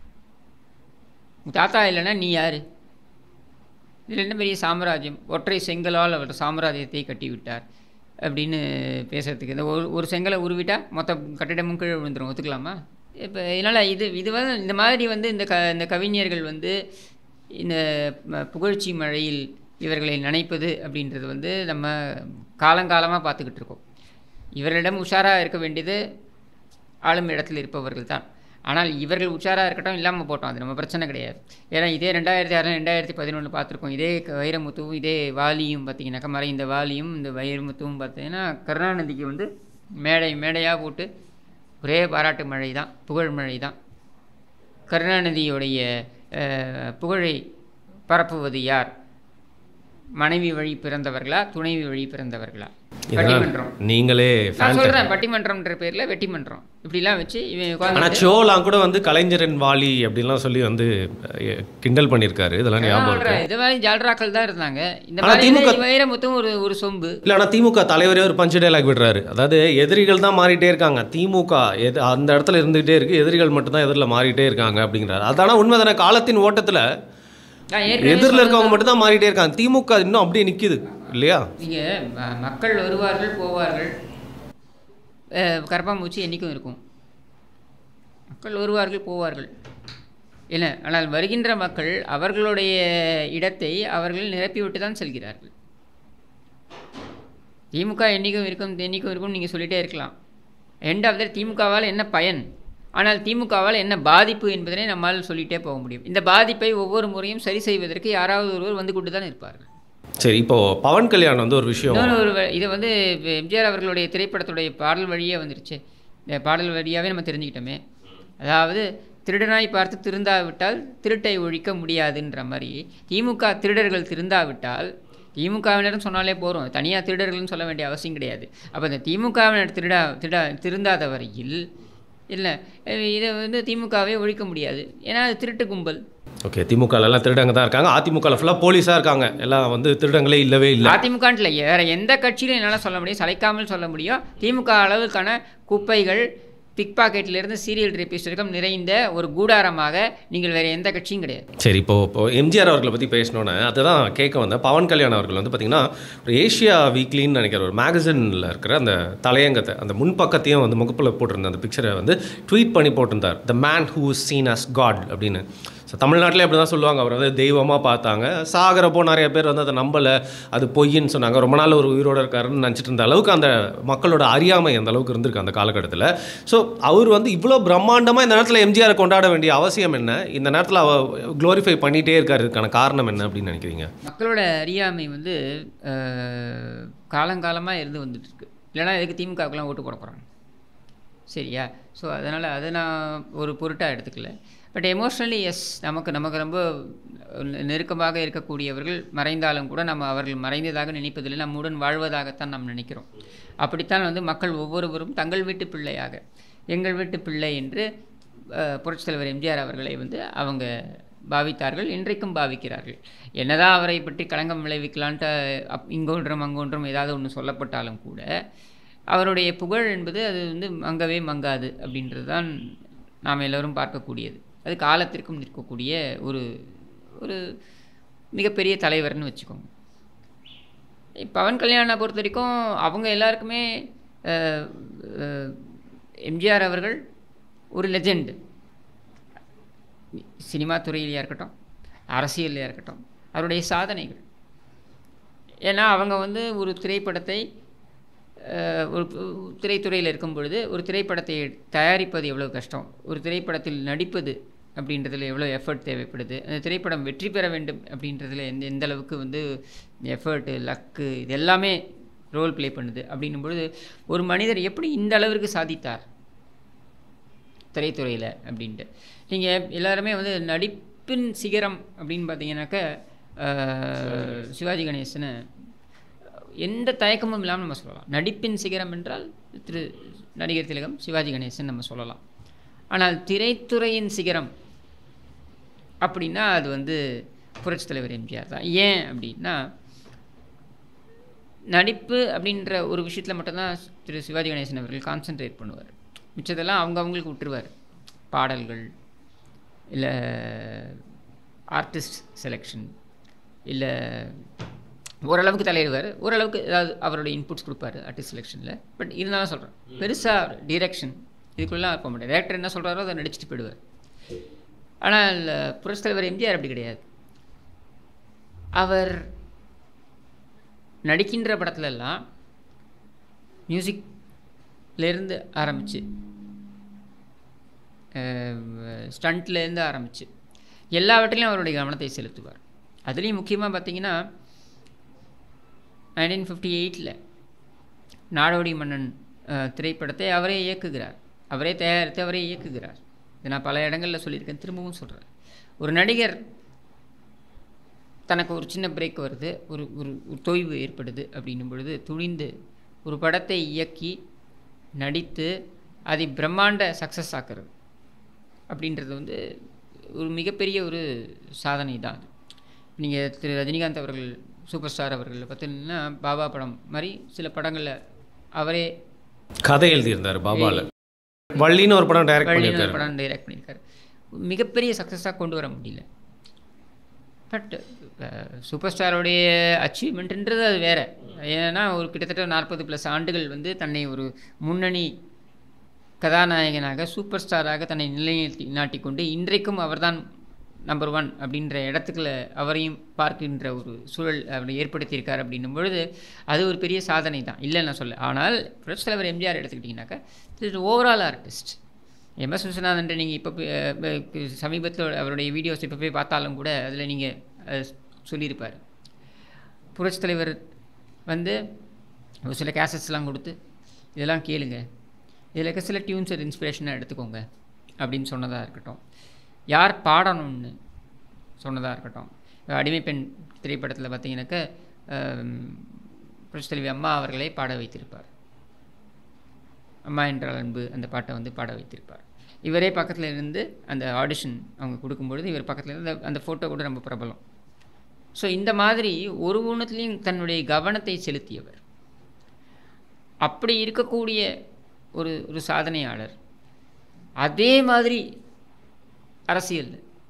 உன் தாத்தா இல்லைன்னா நீ யார் இதில் என்ன பெரிய சாம்ராஜ்யம் ஒற்றை செங்கலால் அவர் சாம்ராஜ்யத்தை கட்டிவிட்டார் அப்படின்னு பேசுறதுக்கு இந்த ஒரு ஒரு செங்கலை உருவிட்டா மொத்த கட்டிடமும் கீழே விழுந்துரும் ஒத்துக்கலாமா இப்போ இதனால் இது இது வந்து இந்த மாதிரி வந்து இந்த க இந்த கவிஞர்கள் வந்து இந்த ம- புகழ்ச்சி மழையில் இவர்களை நினைப்பது அப்படின்றது வந்து நம்ம காலங்காலமாக பார்த்துக்கிட்டு இருக்கோம் இவர்களிடம் உஷாராக இருக்க வேண்டியது ஆளும் இடத்தில் இருப்பவர்கள் தான் ஆனால் இவர்கள் உஷாராக இருக்கட்டும் இல்லாமல் போட்டோம் அது நம்ம பிரச்சனை கிடையாது ஏன்னா இதே ரெண்டாயிரத்தி ஆறு ரெண்டாயிரத்தி பதினொன்று பார்த்துருக்கோம் இதே க- வைரமுத்துவும் இதே வாலியும் பார்த்தீங்கன்னாக்கா மறைந்த வாலியும் இந்த வைரமுத்துவும் பார்த்தீங்கன்னா கருணாநிதிக்கு வந்து மேடை மேடையாக போட்டு ஒரே பாராட்டு மழை தான் புகழ் மழை தான் கருணாநிதியுடைய அஹ், புகழை பரப்புவது யார் மனைவி வழி பிறந்தவர்களா துணைவி வழி பிறந்தவர்களா பட்டிமன்றம் நீங்களே நான் ஃபேன் சொல்கிறேன் பட்டிமன்றம்ன்ற பேரில் வெட்டிமன்றம் இப்படிலாம் வச்சு இவன் ஆனால் உட்காந்து ஷோலாம் கூட வந்து கலைஞரின் வாலி அப்படின்லாம் சொல்லி வந்து அஹ், கிண்டல் பண்ணியிருக்காரு இதெல்லாம் ஞாபகம் இருக்கு இது மாதிரி ஜால்ராக்கள் தான் இருந்தாங்க இந்த ஆனா மாதிரி திமுக வைரமுத்தும் ஒரு ஒரு சொம்பு இல்லை ஆனால் திமுக தலைவரே ஒரு பஞ்சு டைலாக் விடுறாரு அதாவது எதிரிகள் தான் மாறிட்டே இருக்காங்க திமுக எது அந்த இடத்துல இருந்துகிட்டே இருக்கு எதிரிகள் மட்டும்தான் எதிரில் மாறிட்டே இருக்காங்க அப்படிங்கிறாரு அதான உண்மை தானே காலத்தின் ஓட்டத்தில் நான் ஏற்கனவே எதிரில் இருக்கவங்க மட்டும் தான் மாறிட்டே இருக்காங்க திமுக இன்னும் அப்படியே நிக்குது இல்லையா இங்கே ம- மக்கள் வருவார்கள் போவார்கள் அஹ், கரப்பாம்பூச்சி என்றைக்கும் இருக்கும் மக்கள் வருவார்கள் போவார்கள் இல்லை ஆனால் வருகின்ற மக்கள் அவர்களுடைய இடத்தை அவர்கள் நிரப்பிவிட்டு தான் செல்கிறார்கள் திமுக என்றைக்கும் இருக்கும் என்றைக்கும் இருக்கும் நீங்கள் சொல்லிட்டே இருக்கலாம் எண்ட் ஆஃப் த திமுகவால் என்ன பயன் ஆனால் திமுகவால் என்ன பாதிப்பு என்பதனை நம்மால் சொல்லிட்டே போக முடியும் இந்த பாதிப்பை ஒவ்வொரு முறையும் சரி செய்வதற்கு யாராவது ஒருவர் வந்து கொண்டு தான் இருப்பார்கள் சரி இப்போ பவன் கல்யாண் வந்து ஒரு விஷயம் இன்னொரு ஒரு வ- இது வந்து இப்ப எம்ஜிஆர் அவர்களுடைய திரைப்படத்துடைய பாடல் வழியே வந்துருச்சு இந்த பாடல் வழியாகவே நம்ம தெரிஞ்சுக்கிட்டோமே அதாவது திருடனாய் பார்த்து திருந்தாவிட்டால் திருட்டை ஒழிக்க முடியாதுன்ற மாதிரி திமுக திருடர்கள் திருந்தாவிட்டால் திமுகவினரும் சொன்னாலே போகிறோம் தனியாக திருடர்கள்னு சொல்ல வேண்டிய அவசியம் கிடையாது அப்போ இந்த திமுகவினர் திருடா திருடா திருந்தாத வரையில் இல்லை இதை வந்து திமுகவே ஒழிக்க முடியாது ஏன்னா அது திருட்டு கும்பல் ஓகே திமுக எல்லாம் திருடங்க தான் இருக்காங்க அதிமுக ஃபுல்லாக போலீஸாக இருக்காங்க எல்லாம் வந்து திருடங்களே இல்லவே இல்லை அதிமுகன்ட்டு வேற எந்த கட்சியிலும் என்னால் சொல்ல முடியும் சளைக்காமல் சொல்ல முடியும் திமுக அளவுக்கான குப்பைகள் பிக் பாக்கெட்லேருந்து சீரியல் ரேபிஸ்ட் வரைக்கும் நிறைந்த ஒரு கூடாரமாக நீங்கள் வேற எந்த கட்சியும் கிடையாது சரி இப்போ இப்போ எம்ஜிஆர் அவர்களை பற்றி பேசணுன்னு அதுதான் கேட்க வந்தேன் பவன் கல்யாண் அவர்கள் வந்து பார்த்தீங்கன்னா ஒரு ஏஷியா வீக்லின்னு நினைக்கிற ஒரு மேகசினில் இருக்கிற அந்த தலையங்கத்தை அந்த முன்பக்கத்தையும் வந்து முகப்பில் போட்டிருந்த அந்த பிக்சரை வந்து ட்வீட் பண்ணி போட்டிருந்தார் the man who seen as God அப்படின்னு ஸோ தமிழ்நாட்டிலே அப்படி தான் சொல்லுவாங்க அவர் வந்து தெய்வமாக பார்த்தாங்க சாகிறப்போ நிறைய பேர் வந்து அதை நம்பலை அது பொய்ன்னு சொன்னாங்க ரொம்ப நாள் ஒரு உயிரோடு இருக்காருன்னு நினச்சிட்டு இருந்த அளவுக்கு அந்த மக்களோட அறியாமை அந்த அளவுக்கு இருந்திருக்கு அந்த காலகட்டத்தில் ஸோ அவர் வந்து இவ்வளோ பிரம்மாண்டமாக இந்த நேரத்தில் எம்ஜிஆரை கொண்டாட வேண்டிய அவசியம் என்ன இந்த நேரத்தில் அவ க்ளோரிஃபை பண்ணிகிட்டே இருக்காரு இதுக்கான காரணம் என்ன அப்படின்னு நினைக்கிறீங்க மக்களோட அறியாமை வந்து காலங்காலமாக இருந்து வந்துட்டு இருக்கு இல்லைன்னா எதுக்கு திமுகவுக்குலாம் ஓட்டு போட போகிறாங்க சரியா ஸோ அதனால் அதை நான் ஒரு பொருட்டாக எடுத்துக்கல பட் எமோஷ்னலி எஸ் நமக்கு நமக்கு ரொம்ப நெ- நெருக்கமாக இருக்கக்கூடியவர்கள் மறைந்தாலும் கூட நம்ம அவர்கள் மறைந்ததாக நினைப்பதில்லை நம்முடன் வாழ்வதாகத்தான் நாம் நினைக்கிறோம் அப்படித்தான் வந்து மக்கள் ஒவ்வொருவரும் தங்கள் வீட்டு பிள்ளையாக எங்கள் வீட்டு பிள்ளை என்று அஹ், புரட்சித் தலைவர் எம்ஜிஆர் அவர்களை வந்து அவங்க பாவித்தார்கள் இன்றைக்கும் பாவிக்கிறார்கள் என்னதான் அவரை பற்றி களங்கம் விளைவிக்கலான்ட்டு அப் இங்கொன்றும் அங்கொன்றும் ஏதாவது ஒன்று சொல்லப்பட்டாலும் கூட அவருடைய புகழ் என்பது அது வந்து மங்கவே மங்காது அப்படின்றது தான் நாம் எல்லோரும் பார்க்கக்கூடியது அது காலத்திற்கும் நிற்கக்கூடிய ஒரு ஒரு மிகப்பெரிய தலைவர்னு வச்சுக்கோங்க இப்ப பவன் கல்யாணை பொறுத்த வரைக்கும் அவங்க எல்லாருக்குமே அஹ், அஹ், எம்ஜிஆர் அவர்கள் ஒரு லெஜெண்ட் சினிமா துறையிலையா இருக்கட்டும் அரசியல்லையா இருக்கட்டும் அவருடைய சாதனைகள் ஏன்னா அவங்க வந்து ஒரு திரைப்படத்தை அஹ், ஒரு ஒரு திரைத்துறையில் இருக்கும் பொழுது ஒரு திரைப்படத்தை தயாரிப்பது எவ்வளோ கஷ்டம் ஒரு திரைப்படத்தில் நடிப்பது அப்படின்றதுல எவ்வளோ எஃபர்ட் தேவைப்படுது அந்த திரைப்படம் வெற்றி பெற வேண்டும் அப்படின்றதுல எந்த எந்த அளவுக்கு வந்து எஃபர்ட்டு லக்கு இது எல்லாமே ரோல் ப்ளே பண்ணுது அப்படின்னும் பொழுது ஒரு மனிதர் எப்படி இந்த அளவிற்கு சாதித்தார் திரைத்துறையில் அப்படின்ட்டு நீங்கள் எல்லாருமே வந்து நடிப்பின் சிகரம் அப்படின்னு பார்த்தீங்கன்னாக்க அஹ், சிவாஜி கணேசனை எந்த தயக்கமும் இல்லாமல் நம்ம சொல்லலாம் நடிப்பின் சிகரம் என்றால் திரு நடிகர் திலகம் சிவாஜி கணேசன் நம்ம சொல்லலாம் ஆனால் திரைத்துறையின் சிகரம் அப்படின்னா அது வந்து புரட்சித் தலைவர் எம்ஜிஆர் தான் ஏன் அப்படின்னா நடிப்பு அப்படின்ற ஒரு விஷயத்தில் மட்டும்தான் திரு சிவாஜி கணேசன் அவர்கள் கான்சென்ட்ரேட் பண்ணுவார் மிச்சதெல்லாம் அவங்க அவங்களுக்கு விட்டுருவார் பாடல்கள் இல்லை ஆர்டிஸ்ட் செலெக்ஷன் இல்லை ஓரளவுக்கு தலையிடுவார் ஓரளவுக்கு ஏதாவது அவருடைய இன்புட்ஸ் கொடுப்பாரு ஆர்டிஸ்ட் செலெக்ஷனில் பட் இருந்தாலும் சொல்கிறேன் பெருசாக டிரெக்ஷன் இதுக்குள்ளலாம் போக மாட்டேன் டேரக்டர் என்ன சொல்கிறாரோ அதை நடிச்சுட்டு போயிடுவார் ஆனால் புரட்சித் தலைவர் எம்ஜிஆர் அப்படி கிடையாது அவர் நடிக்கின்ற படத்துலலாம் மியூசிக்லேருந்து ஆரம்பித்து ஸ்டண்ட்லேருந்து ஆரம்பித்து எல்லாவற்றிலையும் அவருடைய கவனத்தை செலுத்துவார் அதுலேயும் முக்கியமாக பார்த்தீங்கன்னா நைன்டீன் ஃபிஃப்டி எயிட்டில் நாடோடி மன்னன் அஹ், திரைப்படத்தை அவரே இயக்குகிறார் அவரே தயாரித்து அவரே இயக்குகிறார் இதை நான் பல இடங்களில் சொல்லியிருக்கேன் திரும்பவும் சொல்கிறேன் ஒரு நடிகர் தனக்கு ஒரு சின்ன பிரேக் வருது ஒரு ஒரு ஒரு தொய்வு ஏற்படுது அப்படின்னும் பொழுது துணிந்து ஒரு படத்தை இயக்கி நடித்து அதை பிரம்மாண்ட சக்ஸஸ் ஆக்குறது அப்படின்றது வந்து ஒரு மிகப்பெரிய ஒரு சாதனை தான் அது நீங்கள் திரு ரஜினிகாந்த் அவர்கள் சூப்பர் ஸ்டார் அவர்கள் பார்த்தீங்கன்னா பாபா படம் மாதிரி சில படங்களில் அவரே கதை எழுதியிருந்தார் பாபால வள்ளின்னு ஒரு படம் டைரக்ட் வள்ளின்னு ஒரு பண்ணியிருக்காரு படம் டைரக்ட் பண்ணியிருக்காரு மிகப்பெரிய சக்ஸஸாக கொண்டு வர முடியல பட் சூப்பர் ஸ்டாரோடைய அச்சீவ்மெண்ட்ன்றது அது வேற ஏன்னா ஒரு கிட்டத்தட்ட நாற்பது ப்ளஸ் ஆண்டுகள் வந்து தன்னை ஒரு முன்னணி கதாநாயகனாக சூப்பர் ஸ்டாராக தன்னை நிலைநிறுத்தி நாட்டிக்கொண்டு இன்றைக்கும் அவர்தான் நம்பர் ஒன் அப்படின்ற இடத்துக்குள்ள அவரையும் பார்க்கின்ற ஒரு சூழல் அவர் ஏற்படுத்தியிருக்கார் அப்படின்னும் பொழுது அது ஒரு பெரிய சாதனை தான் இல்லை நான் சொல்ல ஆனால் புரட்சித் தலைவர் எம்ஜிஆர் எடுத்துக்கிட்டிங்கனாக்கா இது ஓவரால் ஆர்டிஸ்ட் எம்எஸ் விஸ்வநாதன் நீங்கள் இப்போ சமீபத்தில் அவருடைய வீடியோஸ் இப்போ போய் பார்த்தாலும் கூட அதில் நீங்கள் சொல்லியிருப்பார் புரட்சித் தலைவர் வந்து ஒரு சில கேசட்ஸ்லாம் கொடுத்து இதெல்லாம் கேளுங்க இதில் இருக்க சில டியூன்ஸை இன்ஸ்பிரேஷனாக எடுத்துக்கோங்க அப்படின்னு சொன்னதாக இருக்கட்டும் யார் பாடணும்னு சொன்னதாக இருக்கட்டும் அடிமை பெண் திரைப்படத்தில் பார்த்தீங்கன்னாக்க புரட்சித் தலைவி அம்மா அவர்களை பாட வைத்திருப்பார் அம்மா என்றால் அன்பு அந்த பாட்டை வந்து பாட வைத்திருப்பார் இவரே பக்கத்தில் இருந்து அந்த ஆடிஷன் அவங்க கொடுக்கும்பொழுது இவர் பக்கத்தில் இருந்து அந்த- அந்த ஃபோட்டோ கூட ரொம்ப பிரபலம் ஸோ இந்த மாதிரி ஒரு ஊனத்துலேயும் தன்னுடைய கவனத்தை செலுத்தியவர் அப்படி இருக்கக்கூடிய ஒரு ஒரு சாதனையாளர் அதே மாதிரி அரசியல்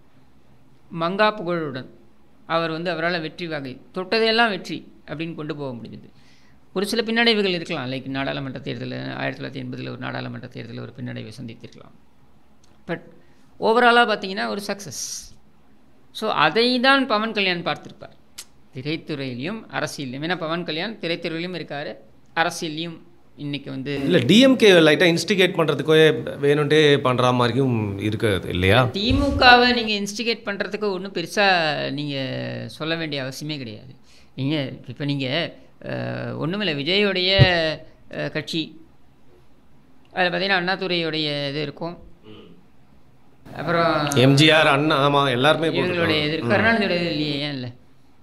மங்கா புகழுடன் அவர் வந்து அவரால் வெற்றி வகை தொட்டதையெல்லாம் வெற்றி அப்படின்னு கொண்டு போக முடிஞ்சது ஒரு சில பின்னடைவுகள் இருக்கலாம் லைக் நாடாளுமன்ற தேர்தலில் ஆயிரத்தி தொள்ளாயிரத்தி எண்பதில் ஒரு நாடாளுமன்ற தேர்தலில் ஒரு பின்னடைவை சந்தித்திருக்கலாம் பட் ஓவராலாக பார்த்தீங்கன்னா ஒரு சக்ஸஸ் ஸோ அதை தான் பவன் கல்யாண் பார்த்திருப்பார் திரைத்துறையிலையும் அரசியல்லையும் ஏன்னா பவன் கல்யாண் திரைத்துறையிலையும் இருக்கார் அரசியல்லையும் இன்னைக்கு வந்து இல்லை டிஎம்கே லைட்டாக இன்ஸ்டிகேட் பண்ணுறதுக்கே வேணும்ட்டே பண்ணுற மாதிரியும் இருக்குது இல்லையா திமுகவை நீங்கள் இன்ஸ்டிகேட் பண்ணுறதுக்கு ஒன்றும் பெருசாக நீங்கள் சொல்ல வேண்டிய அவசியமே கிடையாது நீங்கள் இப்போ நீங்கள் ஒன்றுமில்ல விஜயோடைய அஹ், கட்சி அதில் பார்த்தீங்கன்னா அண்ணாதுரையுடைய இது இருக்கும் அப்புறம் எம்ஜிஆர் அண்ணா ஆமாம் எல்லாருமே இவங்களுடைய போட்டிருக்காங்க. எதிர் கருணாநிதியோட இது இல்லையே ஏன் இல்லை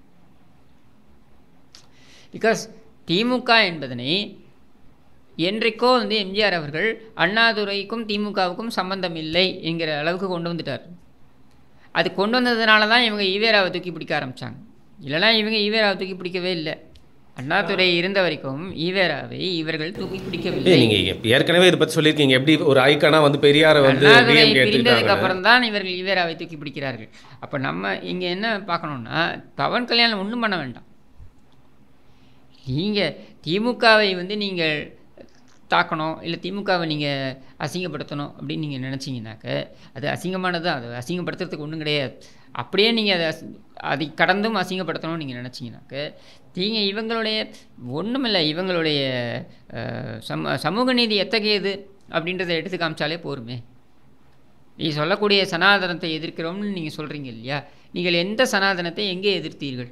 பிகாஸ் திமுக என்பதனை என்றைக்கோ வந்து எம்ஜிஆர் அவர்கள் அண்ணாதுரைக்கும் திமுகவுக்கும் சம்பந்தம் இல்லை என்கிற அளவுக்கு கொண்டு வந்துட்டார் அது கொண்டு வந்ததுனால தான் இவங்க ஈவேராவை தூக்கி பிடிக்க ஆரம்பித்தாங்க இல்லைனா இவங்க ஈவேராவை தூக்கி பிடிக்கவே இல்லை அண்ணாதுரை இருந்த வரைக்கும் ஈவேராவை இவர்கள் தூக்கி பிடிக்கவில்லை ஏய், நீங்க ஏற்கனவே இதை பத்தி சொல்லியிருக்கீங்க எப்படி ஒரு ஐக்கானா வந்து பெரியாரை வந்து அண்ணாதுரை DMK பிரிந்ததுக்கு எடுத்துக்கிட்டாங்க அப்புறம் தான் இவர்கள் ஈவேராவை தூக்கி பிடிக்கிறார்கள் அப்போ நம்ம இங்கே என்ன பார்க்கணும்னா பவன் கல்யாணம் ஒன்றும் பண்ண வேண்டாம் நீங்கள் திமுகவை வந்து நீங்கள் தாக்கணும் இல்லை திமுகவை நீங்கள் அசிங்கப்படுத்தணும் அப்படின்னு நீங்கள் நினச்சிங்கனாக்க அது அசிங்கமானது தான் அது அசிங்கப்படுத்துறதுக்கு ஒன்றும் கிடையாது அப்படியே நீங்கள் அதை அசி- அதை கடந்தும் அசிங்கப்படுத்தணும்னு நீங்கள் நினச்சிங்கனாக்க நீங்கள் இவங்களுடைய ஒன்றுமில்லை இவங்களுடைய அஹ், சம சமூக நீதி எத்தகையது அப்படின்றத எடுத்து காமிச்சாலே போருமே நீ சொல்லக்கூடிய சனாதனத்தை எதிர்க்கிறோம்னு நீங்கள் சொல்கிறீங்க இல்லையா நீங்கள் எந்த சனாதனத்தை எங்கே எதிர்த்தீர்கள்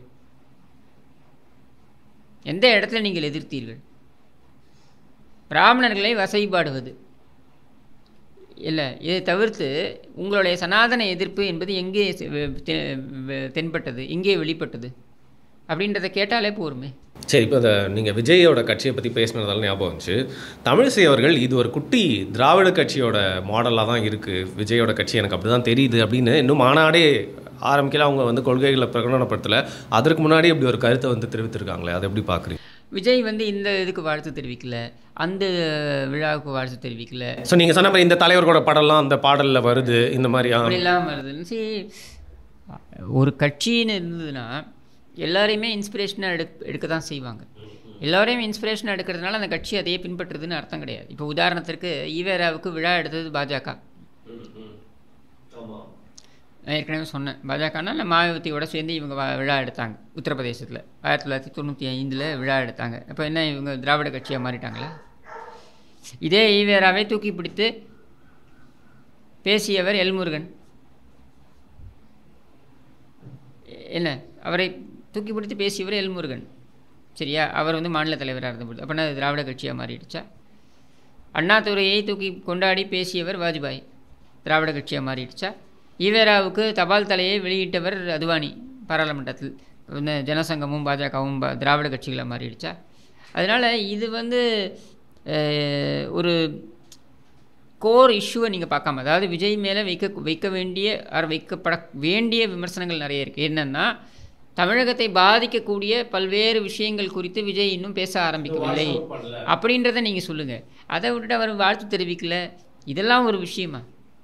எந்த இடத்துல நீங்கள் எதிர்த்தீர்கள் பிராமணர்களை வசைபாடுவது இல்லை இதை தவிர்த்து உங்களுடைய சனாதன எதிர்ப்பு என்பது எங்கே செ- வெ- தெ- வெ- தென்பட்டது எங்கே வெளிப்பட்டது அப்படின்றத கேட்டாலே போருமே சரி இப்போ அதை நீங்கள் விஜயோட கட்சியை பற்றி பேசினதால ஞாபகம் வந்துச்சு தமிழிசை அவர்கள் இது ஒரு குட்டி திராவிட கட்சியோட மாடலாக தான் இருக்குது விஜயோட கட்சி எனக்கு அப்படி தான் தெரியுது அப்படின்னு இன்னும் மாநாடே ஆரம்பிக்கல அவங்க வந்து கொள்கைகளை பிரகடனப்படுத்தலை அதற்கு முன்னாடி இப்படி ஒரு கருத்தை வந்து தெரிவித்திருக்காங்களே அதை எப்படி பார்க்குறீங்க விஜய் வந்து இந்த இதுக்கு வாழ்த்து தெரிவிக்கல அந்த விழாவுக்கு வாழ்த்து தெரிவிக்கல ஸோ நீங்கள் சொன்ன மாதிரி இந்த தலைவர்களோட படம்லாம் அந்த பாடலில் வருது இந்த மாதிரி ஆ, அப்படிலாம் வருதுன்னு சரி ஒரு கட்சின்னு இருந்ததுன்னா எல்லாரையுமே இன்ஸ்பிரேஷனாக எடு எடுக்க தான் செய்வாங்க எல்லாரையும் இன்ஸ்பிரேஷனாக எடுக்கிறதுனால அந்த கட்சி அதையே பின்பற்றுதுன்னு அர்த்தம் கிடையாது இப்போ உதாரணத்திற்கு ஈவேராவுக்கு விழா எடுத்தது பாஜக நான் ஏற்கனவே சொன்னேன் பாஜகனா இல்லை மாயாவதியோட சேர்ந்து இவங்க வ- விழா எடுத்தாங்க உத்தரப்பிரதேசத்தில் ஆயிரத்தி தொள்ளாயிரத்தி தொண்ணூற்றி ஐந்தில் விழா எடுத்தாங்க இப்போ என்ன இவங்க திராவிட கட்சியாக மாறிட்டாங்களா இதே ஈவேராவை தூக்கி பிடித்து பேசியவர் எல்முருகன் என்ன அவரை தூக்கி பிடித்து பேசியவர் எல்முருகன் சரியா அவர் வந்து மாநில தலைவராக இருந்தபோது அப்படின்னா அது திராவிட கட்சியாக மாறிடுச்சா அண்ணாதுரையை தூக்கி கொண்டாடி பேசியவர் வாஜ்பாய் திராவிட கட்சியாக மாறிடுச்சா ஈவேராவுக்கு தபால் தலையை வெளியிட்டவர் அத்வானி பாராளுமன்றத்தில் இந்த ஜனசங்கமும் பாஜகவும் பா- திராவிட கட்சிகளாக மாறிடுச்சா அதனால் இது வந்து அஹ், ஒரு கோர் இஷ்யூவை நீங்கள் பார்க்காம அதாவது விஜய் மேலே வைக்க வைக்க வேண்டிய ஆர் வைக்கப்பட வேண்டிய விமர்சனங்கள் நிறைய இருக்குது என்னென்னா தமிழகத்தை பாதிக்கக்கூடிய பல்வேறு விஷயங்கள் குறித்து விஜய் இன்னும் பேச ஆரம்பிக்கவில்லை அப்படின்றத நீங்கள் சொல்லுங்கள் அதை விட்டுட்டு அவர் வாழ்த்து தெரிவிக்கல இதெல்லாம் ஒரு விஷயமா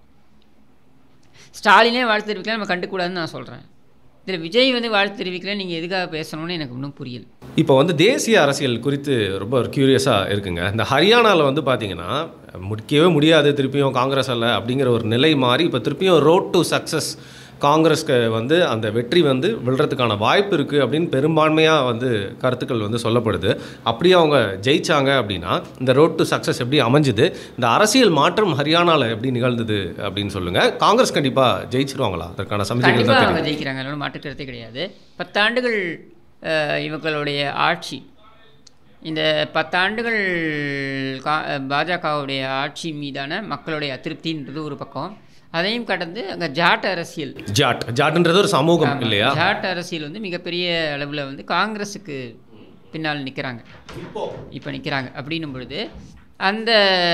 ஸ்டாலினே வாழ்த்து தெரிவிக்கல நம்ம கண்டுக்கூடாதுன்னு நான் சொல்கிறேன் இதில் விஜய் வந்து வாழ்த்து தெரிவிக்கல நீங்கள் எதுக்காக பேசணும்னு எனக்கு இன்னும் புரியல இப்போ வந்து தேசிய அரசியல் குறித்து ரொம்ப ஒரு க்யூரியஸாக இருக்குங்க இந்த ஹரியானாவில் வந்து பார்த்தீங்கன்னா முடிக்கவே முடியாது திருப்பியும் காங்கிரஸ் அல்ல அப்படிங்கிற ஒரு நிலை மாறி இப்போ திருப்பியும் ரோட் டு சக்ஸஸ் காங்கிரஸ்க்கு வந்து அந்த வெற்றி வந்து விழுறதுக்கான வாய்ப்பு இருக்குது அப்படின்னு பெரும்பான்மையாக வந்து கருத்துக்கள் வந்து சொல்லப்படுது அப்படியே அவங்க ஜெயிச்சாங்க அப்படின்னா இந்த ரோட் டு சக்ஸஸ் எப்படி அமைஞ்சுது இந்த அரசியல் மாற்றம் ஹரியானாவில் எப்படி நிகழ்ந்தது அப்படின்னு சொல்லுங்கள் காங்கிரஸ் கண்டிப்பாக ஜெயிச்சிருவாங்களா அதற்கான சமிதிகள் தான் கண்டிப்பாக தெரியும் அவங்க ஜெயிக்கிறாங்க அதனால மாற்றுக்கருத்தே கிடையாது பத்தாண்டுகள் அஹ், இவங்களுடைய ஆட்சி இந்த பத்தாண்டுகள் கா பாஜகவுடைய ஆட்சி மீதான மக்களுடைய அதிருப்தின்றது ஒரு பக்கம் அதையும் கடந்து அங்கே ஜாட் அரசியல் ஜாட் ஜாட்ன்றது ஒரு சமூகம் ஆமா. இல்லையா ஜாட் அரசியல் வந்து மிகப்பெரிய அளவில் வந்து காங்கிரஸுக்கு பின்னால் நிற்கிறாங்க இப்போ நிற்கிறாங்க அப்படின்னும் பொழுது அந்த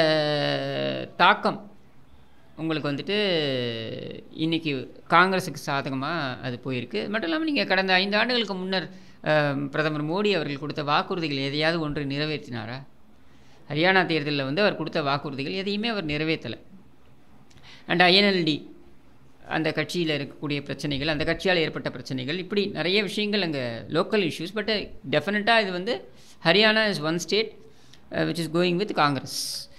தாக்கம் உங்களுக்கு வந்துட்டு இன்னைக்கு காங்கிரஸுக்கு சாதகமாக அது போயிருக்கு அது மட்டும் இல்லாமல் நீங்கள் கடந்த ஐந்து ஆண்டுகளுக்கு முன்னர் அஹ், பிரதமர் மோடி அவர்கள் கொடுத்த வாக்குறுதிகள் எதையாவது ஒன்று நிறைவேற்றினாரா ஹரியானா தேர்தலில் வந்து அவர் கொடுத்த வாக்குறுதிகள் எதையுமே அவர் நிறைவேற்றலை அண்ட் ஐஎன்எல்டி அந்த கட்சியில் இருக்கக்கூடிய பிரச்சனைகள் அந்த கட்சியால் ஏற்பட்ட பிரச்சனைகள் இப்படி நிறைய விஷயங்கள் அங்கே லோக்கல் இஷ்யூஸ் பட் டெஃபினட்டாக இது வந்து Haryana is one state which is going with Congress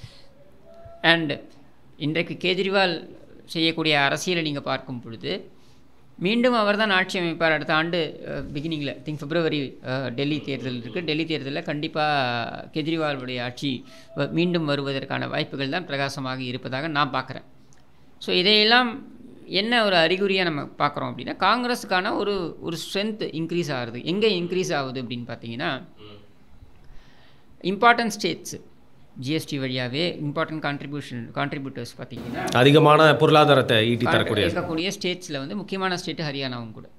and இன்றைக்கு கேஜ்ரிவால் செய்யக்கூடிய அரசியலை நீங்கள் பார்க்கும் பொழுது மீண்டும் அவர் தான் ஆட்சி அமைப்பார் அடுத்த ஆண்டு பிகினிங்கில் திங்க் பிப்ரவரி அஹ், டெல்லி தேர்தல் இருக்குது டெல்லி தேர்தலில் கண்டிப்பாக கெஜ்ரிவாலுடைய ஆட்சி வ- மீண்டும் வருவதற்கான வாய்ப்புகள் தான் பிரகாசமாக இருப்பதாக நான் பார்க்குறேன் ஸோ இதையெல்லாம் என்ன ஒரு அறிகுறியாக நம்ம பார்க்குறோம் அப்படின்னா காங்கிரஸுக்கான ஒரு ஒரு ஸ்ட்ரென்த் இன்க்ரீஸ் ஆகுது எங்கே இன்க்ரீஸ் ஆகுது அப்படின்னு பார்த்தீங்கன்னா இம்பார்ட்டன்ட் ஸ்டேட்ஸு ஜிஎஸ்டி வழியாகவே இம்பார்ட்டன்ட் கான்ட்ரிபியூஷன் கான்ட்ரிபியூட்டர்ஸ் பார்த்தீங்கன்னா அதிகமான பொருளாதாரத்தை ஈட்டி தரக்கூடிய இருக்கக்கூடிய ஸ்டேட்ஸில் வந்து முக்கியமான ஸ்டேட்டு ஹரியானாவும் கூட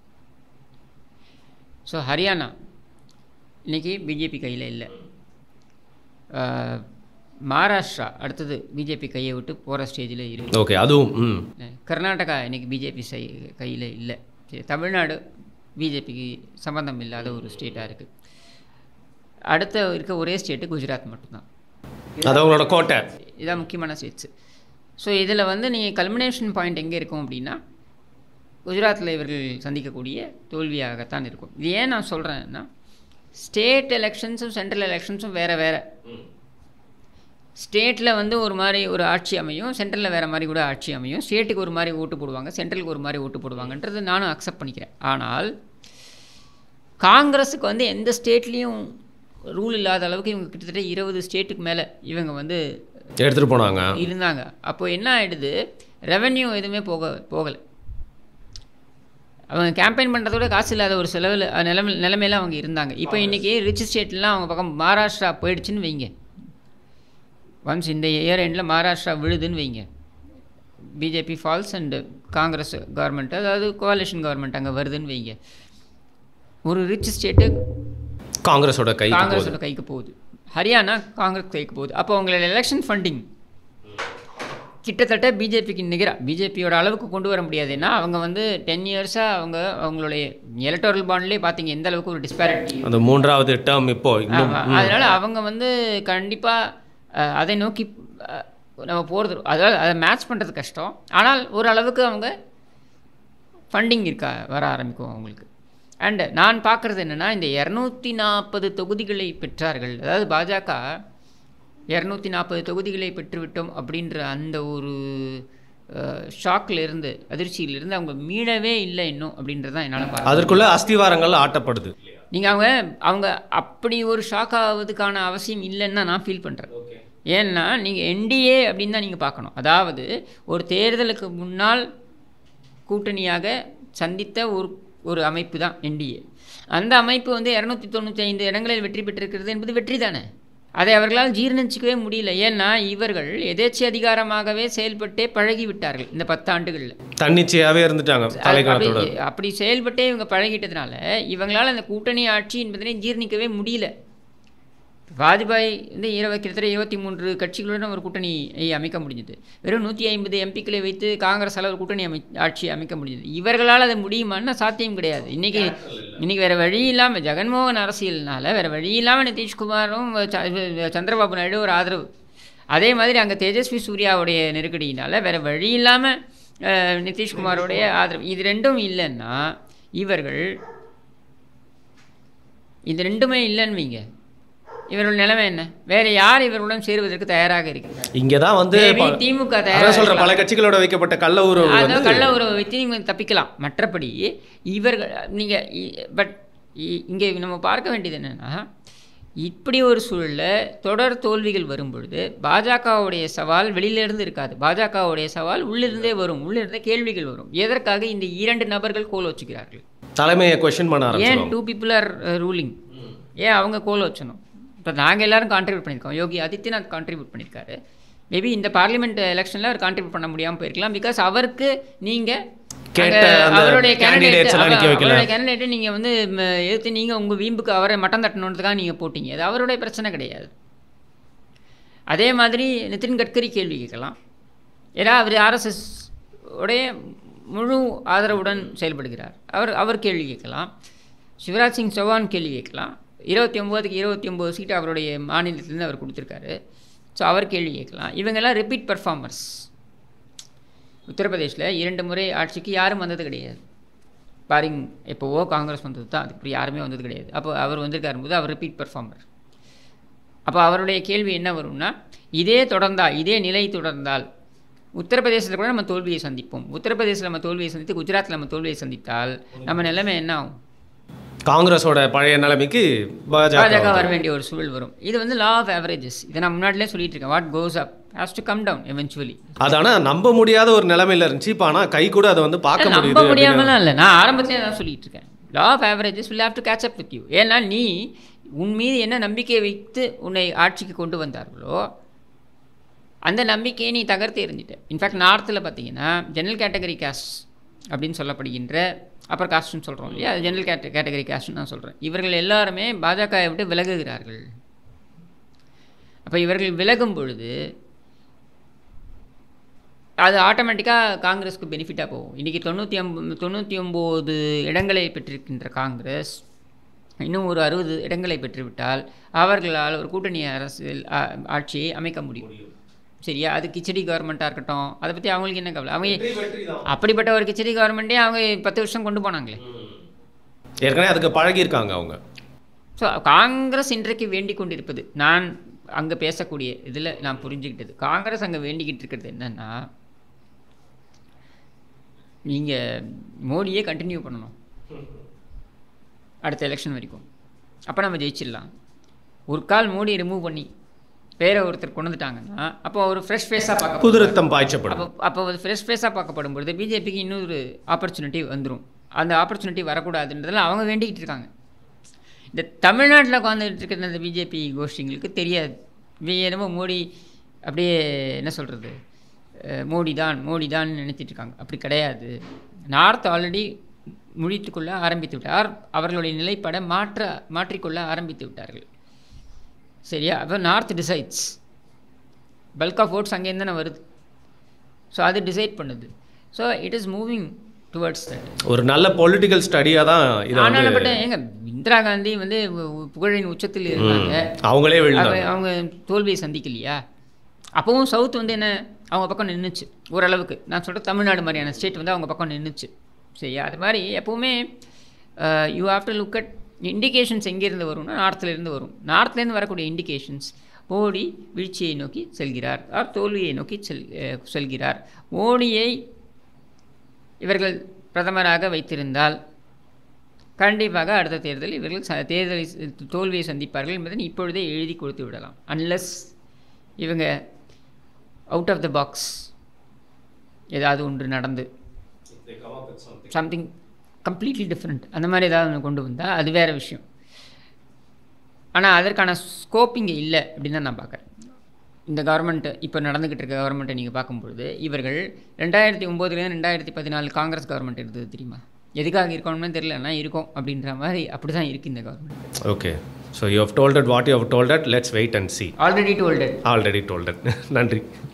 ஸோ ஹரியானா இன்னைக்கு பிஜேபி கையில் இல்லை ஆஹ், மகாராஷ்டிரா அடுத்தது பிஜேபி கையை விட்டு போகிற ஸ்டேஜில் இருக்கு ஓகே அதுவும் ம் கர்நாடகா இன்னைக்கு பிஜேபி சை கையில் இல்லை சரி தமிழ்நாடு பிஜேபிக்கு சம்பந்தம் இல்லாத ஒரு ஸ்டேட்டாக இருக்குது அடுத்த இருக்க ஒரே ஸ்டேட்டு குஜராத் மட்டும்தான் அது அவங்களோட கோட்டை இதான் முக்கியமான ஸ்டேட்ஸு ஸோ இதில் வந்து நீங்கள் கல்மினேஷன் பாயிண்ட் எங்கே இருக்கும் அப்படின்னா குஜராத்தில் இவர்கள் சந்திக்கக்கூடிய தோல்வியாகத்தான் இருக்கும் இது ஏன் நான் சொல்கிறேன்னா ஸ்டேட் எலெக்ஷன்ஸும் சென்ட்ரல் எலெக்ஷன்ஸும் வேறு வேறு ஸ்டேட்டில் வந்து ஒரு மாதிரி ஒரு ஆட்சி அமையும் சென்ட்ரலில் வேறு மாதிரி கூட ஆட்சி அமையும் ஸ்டேட்டுக்கு ஒரு மாதிரி ஓட்டு போடுவாங்க சென்ட்ரலுக்கு ஒரு மாதிரி ஓட்டு போடுவாங்கன்றது நானும் அக்செப்ட் பண்ணிக்கிறேன் ஆனால் காங்கிரஸுக்கு வந்து எந்த ஸ்டேட்லேயும் ரூல் இல்லாத அளவுக்கு இவங்க கிட்டத்தட்ட இருபது ஸ்டேட்டுக்கு மேலே இவங்க வந்து எடுத்துகிட்டு போனாங்க இருந்தாங்க அப்போ என்ன ஆயிடுது ரெவென்யூ எதுவுமே போக போகலை அவங்க கேம்பெயின் பண்ணுறதோட காசு இல்லாத ஒரு செலவில் நிலைமை நிலைமையில அவங்க இருந்தாங்க இப்போ இன்றைக்கி ரிச் ஸ்டேட்லாம் அவங்க பக்கம் மகாராஷ்டிரா போயிடுச்சுன்னு வைங்க ஒன்ஸ் இந்த இயர் எண்டில் மகாராஷ்டிரா விழுதுன்னு வைங்க BJP falls and Congress government அதாவது கோவாலிஷன் கவர்மெண்ட் அங்கே வருதுன்னு வைங்க ஒரு ரிச் ஸ்டேட்டு காங்கிரஸோட கை காங்கிரஸோட கைக்கு போகுது ஹரியானா காங்கிரஸ் கைக்கு போகுது அப்போ அவங்களோட எலெக்ஷன் ஃபண்டிங் கிட்டத்தட்ட பிஜேபிக்கு நிகராக பிஜேபியோட அளவுக்கு கொண்டு வர முடியாதுன்னா அவங்க வந்து டென் இயர்ஸாக அவங்க அவங்களுடைய எலக்டோரல் பாண்ட்லேயே பார்த்தீங்க எந்த அளவுக்கு ஒரு டிஸ்பாரிட்டி அந்த மூன்றாவது டேர்ம் இப்போ இன்னும் அதனால் அவங்க வந்து கண்டிப்பாக அதை நோக்கி அஹ், நம்ம போகிறது அதாவது அதை மேட்ச் பண்ணுறது கஷ்டம் ஆனால் ஓரளவுக்கு அவங்க ஃபண்டிங் இருக்கா வர ஆரம்பிக்கும் அவங்களுக்கு அண்டு நான் பார்க்குறது என்னென்னா இந்த இரநூத்தி நாற்பது தொகுதிகளை பெற்றார்கள் அதாவது பாஜக இரநூத்தி நாற்பது தொகுதிகளை பெற்றுவிட்டோம் அப்படின்ற அந்த ஒரு ஷாக்கில் இருந்து அதிர்ச்சியிலிருந்து அவங்க மீளவே இல்லை இன்னும் அப்படின்றது தான் என்னால் பார்க்க அதற்குள்ள அஸ்திவாரங்கள் ஆட்டப்படுது நீங்கள் அவங்க அவங்க அப்படி ஒரு ஷாக் ஆகுறதுக்கான அவசியம் இல்லைன்னு தான் நான் ஃபீல் பண்ணுறேன் ஏன்னா நீங்கள் என்டிஏ அப்படின்னு தான் நீங்கள் பார்க்கணும் அதாவது ஒரு தேர்தலுக்கு முன்னால் கூட்டணியாக சந்தித்த ஒரு ஒரு அமைப்பு தான் என்டிஏ அந்த அமைப்பு வந்து இரநூத்தி தொண்ணூற்றி ஐந்து இடங்களில் வெற்றி பெற்றிருக்கிறது என்பது வெற்றி தானே அதை அவர்களால் ஜீர்ணிச்சிக்கவே முடியல ஏன்னா இவர்கள் எதேச்சி அதிகாரமாகவே செயல்பட்டே பழகி விட்டார்கள் இந்த பத்தாண்டுகளில் தன்னிச்சையாவே இருந்துட்டாங்க அப்படி தலைக்கணத்தோட அப்படி செயல்பட்டே இவங்க பழகிட்டதுனால இவங்களால அந்த கூட்டணி ஆட்சி என்பதனை ஜீர்ணிக்கவே முடியல வாஜ்பாய் வந்து இருபது கிட்டத்தட்ட இருபத்தி மூன்று கட்சிகளுடன் ஒரு கூட்டணியை அமைக்க முடிஞ்சது வெறும் நூற்றி ஐம்பது எம்பிக்களை வைத்து காங்கிரஸால் ஒரு கூட்டணி அமை ஆட்சி அமைக்க முடிஞ்சது இவர்களால் அது முடியுமான்னா சாத்தியம் கிடையாது இன்றைக்கி இன்றைக்கி வேறு வழி இல்லாமல் ஜெகன்மோகன் அரசியல்னால வேறு வழி இல்லாமல் நிதிஷ்குமாரும் ச- சந்திரபாபு நாயுடு ஒரு ஆதரவு அதே மாதிரி அங்கே தேஜஸ்வி சூர்யாவுடைய நெருக்கடியினால் வேறு வழி இல்லாமல் நிதிஷ்குமாரோடைய ஆதரவு இது ரெண்டும் இல்லைன்னா இவர்கள் இது ரெண்டுமே இல்லைன்னு வைங்க இவர்கள் நிலைமை என்ன வேற யார் இவர்களுடன் சேருவதற்கு தயாராக இருக்கிறார் இங்கே தான் வந்து Maybe ப- திமுக அதான் தயாராக சொல்ற பல கட்சிகளோட வைக்கப்பட்ட கள்ள உறவு அதோ வந்து கள்ள உறவை வைத்து நீங்கள் தப்பிக்கலாம் மற்றபடி இவர்கள் நீங்கள் பட் இங்கே நம்ம பார்க்க வேண்டியது என்னென்னா இப்படி ஒரு சூழலில் தொடர் தோல்விகள் வரும் பொழுது பாஜகவுடைய சவால் வெளியிலிருந்து இருக்காது பாஜகவுடைய சவால் உள்ளிருந்தே வரும் உள்ளிருந்தே கேள்விகள் வரும் எதற்காக இந்த இரண்டு நபர்கள் கோல் வச்சுக்கிறார்கள் தலைமையை கொஸ்டின் பண்ண ஏன் ஆரம்பிச்சிருவாங்க டூ பீப்புள் ஆர் ரூலிங் ஏன் அவங்க கோல் வச்சணும் இப்போ நாங்கள் எல்லாரும் கான்ட்ரிபியூட் பண்ணியிருக்கோம் யோகி ஆதித்யநாத் கான்ட்ரிபியூட் பண்ணியிருக்காரு மேபி இந்த பார்லிமெண்ட் எலெக்ஷனில் அவர் கான்ட்ரிபியூட் பண்ண முடியாமல் போயிருக்கலாம் பிகாஸ் அவருக்கு நீங்கள் கேட்ட அந்த அவருடைய candidates எல்லாம் நிக்க வைக்கல. அவருடைய கேண்டிடேட்டை நீங்கள் வந்து ம, எதிர்த்து நீங்கள் உங்கள் வீம்புக்கு அவரை மட்டம் தட்டணுன்றதுக்காக நீங்கள் போட்டீங்க அது அவருடைய பிரச்சனை கிடையாது அதே மாதிரி நிதின் கட்கரி கேள்வி கேட்கலாம் ஏன்னா அவர் ஆர்எஸ்எஸ் உடைய முழு ஆதரவுடன் செயல்படுகிறார் அவர் அவர் கேள்வி கேட்கலாம் சிவராஜ் சிங் சௌஹான் கேள்வி கேட்கலாம் இருபத்தி ஒம்போதுக்கு இருபத்தி ஒம்பது சீட்டு அவருடைய மாநிலத்திலேருந்து அவர் கொடுத்துருக்காரு ஸோ அவர் கேள்வி கேட்கலாம் இவங்கெல்லாம் ரிப்பீட் பர்ஃபார்மர்ஸ் உத்தரப்பிரதேசில் இரண்டு முறை ஆட்சிக்கு யாரும் வந்தது கிடையாது பாரிங் எப்போவோ காங்கிரஸ் வந்தது தான் அதுக்கு அப்புறம் யாருமே வந்தது கிடையாது அப்போ அவர் வந்திருக்காரு போது அவர் ரிப்பீட் பர்ஃபார்மர் அப்போ அவருடைய கேள்வி என்ன வரும்னா இதே தொடர்ந்தால் இதே நிலை தொடர்ந்தால் உத்தரப்பிரதேசத்தில் கூட நம்ம தோல்வியை சந்திப்போம் உத்தரப்பிரதேசத்தில் நம்ம தோல்வியை சந்தித்து குஜராத்தில் நம்ம தோல்வியை சந்தித்தால் நம்ம நிலைமை என்ன ஆகும் காங்கிரஸோட பழைய நிலைமைக்கு பாஜக பாஜக வர வேண்டிய ஒரு சூழல் வரும் இது வந்து லா ஆஃப் ஆவரேஜஸ் இதை நான் முன்னாடியே சொல்லிட்டு இருக்கேன் what goes up has to come down eventually அது ஆனா நம்ப முடியாத ஒரு நிலைமையில இருந்துச்சு இப்போ ஆனா கை கூட அதை வந்து பார்க்க நம்ப முடியுது அப்படின்னு. முடியாமலாம் இல்லை நான் ஆரம்பத்திலே தான் சொல்லிட்டு இருக்கேன் law of averages will have to catch up with you ஏன்னா நீ உன் மீது என்ன நம்பிக்கை வைத்து உன்னை ஆட்சிக்கு கொண்டு வந்தார்களோ அந்த நம்பிக்கையை நீ தகர்த்து எறிஞ்சிட்ட இன்ஃபேக்ட் நார்த்தில் பார்த்தீங்கன்னா ஜெனரல் கேட்டகரி காஸ்ட் அப்படின்னு சொல்லப்படுகின்ற அப்பர் காஸ்ட்னு சொல்கிறோம் இல்லையா அது ஜெனரல் கேட்ட கேட்டகரி காஸ்ட்னு நான் சொல்கிறேன் இவர்கள் எல்லாருமே பாஜகவை விட்டு விலகுகிறார்கள் அப்போ இவர்கள் விலகும் பொழுது அது ஆட்டோமேட்டிக்காக காங்கிரஸ்க்கு பெனிஃபிட்டாக போகும் இன்றைக்கி தொண்ணூற்றி ஒம்பது தொண்ணூற்றி ஒம்பது இடங்களை பெற்றிருக்கின்ற காங்கிரஸ் இன்னும் ஒரு அறுபது இடங்களை பெற்றுவிட்டால் அவர்களால் ஒரு கூட்டணி அரசியல் ஆ- ஆட்சியை அமைக்க முடியும் சரியா அது கிச்சடி கவர்மெண்ட்டாக இருக்கட்டும் அதை பற்றி அவங்களுக்கு என்ன கவலை அவங்க அப்படிப்பட்ட ஒரு கிச்சடி கவர்மெண்ட்டே அவங்க பத்து வருஷம் கொண்டு போனாங்களே ஏற்கனவே அதுக்கு பழகியிருக்காங்க அவங்க ஸோ காங்கிரஸ் இன்றைக்கு வேண்டிக் கொண்டிருப்பது நான் அங்கே பேசக்கூடிய இதில் நான் புரிஞ்சுக்கிட்டது காங்கிரஸ் அங்கே வேண்டிக்கிட்டு இருக்கிறது என்னன்னா நீங்கள் மோடியே கண்டினியூ பண்ணணும் அடுத்த எலெக்ஷன் வரைக்கும் அப்போ நம்ம ஜெயிச்சிடலாம் ஒரு கால் மோடி ரிமூவ் பண்ணி வேற ஒருத்தர் கொண்டு வந்துட்டாங்கன்னா அப்போ ஒரு ஃப்ரெஷ் ஃபேஸாக பார்க்க புது ரத்தம் பாய்ச்சப்படும் அப்போ அப்போ ஒரு ஃப்ரெஷ் ஃபேஸாக பார்க்கப்படும் பொழுது பிஜேபிக்கு இன்னொரு ஆப்பர்ச்சுனிட்டி வந்துடும் அந்த ஆப்பர்ச்சுனிட்டி வரக்கூடாதுன்றதெல்லாம் அவங்க வேண்டிக்கிட்டு இருக்காங்க இந்த தமிழ்நாட்டில் உட்காந்துட்டு இருக்கிற இந்த பிஜேபி கோஷ்டிங்களுக்கு தெரியாது இவங்க என்னமோ மோடி அப்படியே என்ன சொல்கிறது மோடி தான் மோடி தான் நினைச்சிட்டு இருக்காங்க அப்படி கிடையாது நார்த் ஆல்ரெடி முடித்துக்கொள்ள ஆரம்பித்து விட்டார் அவர்களுடைய நிலைப்பாடை மாற்ற மாற்றிக்கொள்ள ஆரம்பித்து விட்டார்கள் சரியா அப்போ north decides bulk of votes அங்கேருந்து தானே வருது ஸோ அது டிசைட் பண்ணுது so it is moving towards that ஒரு நல்ல பொலிட்டிக்கல் ஸ்டடியாக தான் இதை வந்து ஆனால் பட் ஏங்க இந்திரா காந்தி வந்து உ- உ- புகழின் உச்சத்தில் இருந்தாங்க அவங்களே விழுந்தாங்க அவ- அவங்க தோல்வியை சந்திக்கலையா அப்போவும் சவுத் வந்து என்ன அவங்க பக்கம் நின்றுச்சு ஓரளவுக்கு நான் சொல்கிற தமிழ்நாடு மாதிரியான ஸ்டேட் வந்து அவங்க பக்கம் நின்றுச்சு சரியா அது மாதிரி எப்போவுமே you have to look at indications எங்கேருந்து வரும்னா நார்த்லேருந்து வரும் நார்த்லேருந்து வரக்கூடிய இண்டிகேஷன்ஸ் மோடி வீழ்ச்சியை நோக்கி செல்கிறார் ஆர் தோல்வியை நோக்கி செல் அஹ், செல்கிறார் மோடியை இவர்கள் பிரதமராக வைத்திருந்தால் கண்டிப்பாக அடுத்த தேர்தல் இவர்கள் ச தேர்தலை ச- தோல்வியை சந்திப்பார்கள் என்பதை இப்பொழுதே எழுதி கொடுத்து விடலாம் அன்லெஸ் இவங்க அவுட் ஆஃப் த பாக்ஸ் ஏதாவது ஒன்று நடந்து சம்திங் கம்ப்ளீட்லி டிஃப்ரெண்ட் அந்த மாதிரி ஏதாவது ஒன்று கொண்டு வந்தால் அது வேறு விஷயம் ஆனால் அதற்கான ஸ்கோப் இங்கே இல்லை அப்படின்னு தான் நான் பார்க்குறேன் இந்த கவர்மெண்ட் இப்போ நடந்துக்கிட்டு இருக்க கவர்மெண்ட்டை நீங்கள் பார்க்கும்பொழுது இவர்கள் ரெண்டாயிரத்தி ஒம்போதுலேருந்து ரெண்டாயிரத்தி பதினாலு காங்கிரஸ் கவர்மெண்ட் இருந்தது தெரியுமா எதுக்காக இருக்கணும்னு தெரியல ஆனால் இருக்கும் அப்படின்ற மாதிரி அப்படி தான் இருக்குது இந்த government okay so you have told it what you have told it let's wait and see already told it already told it நன்றி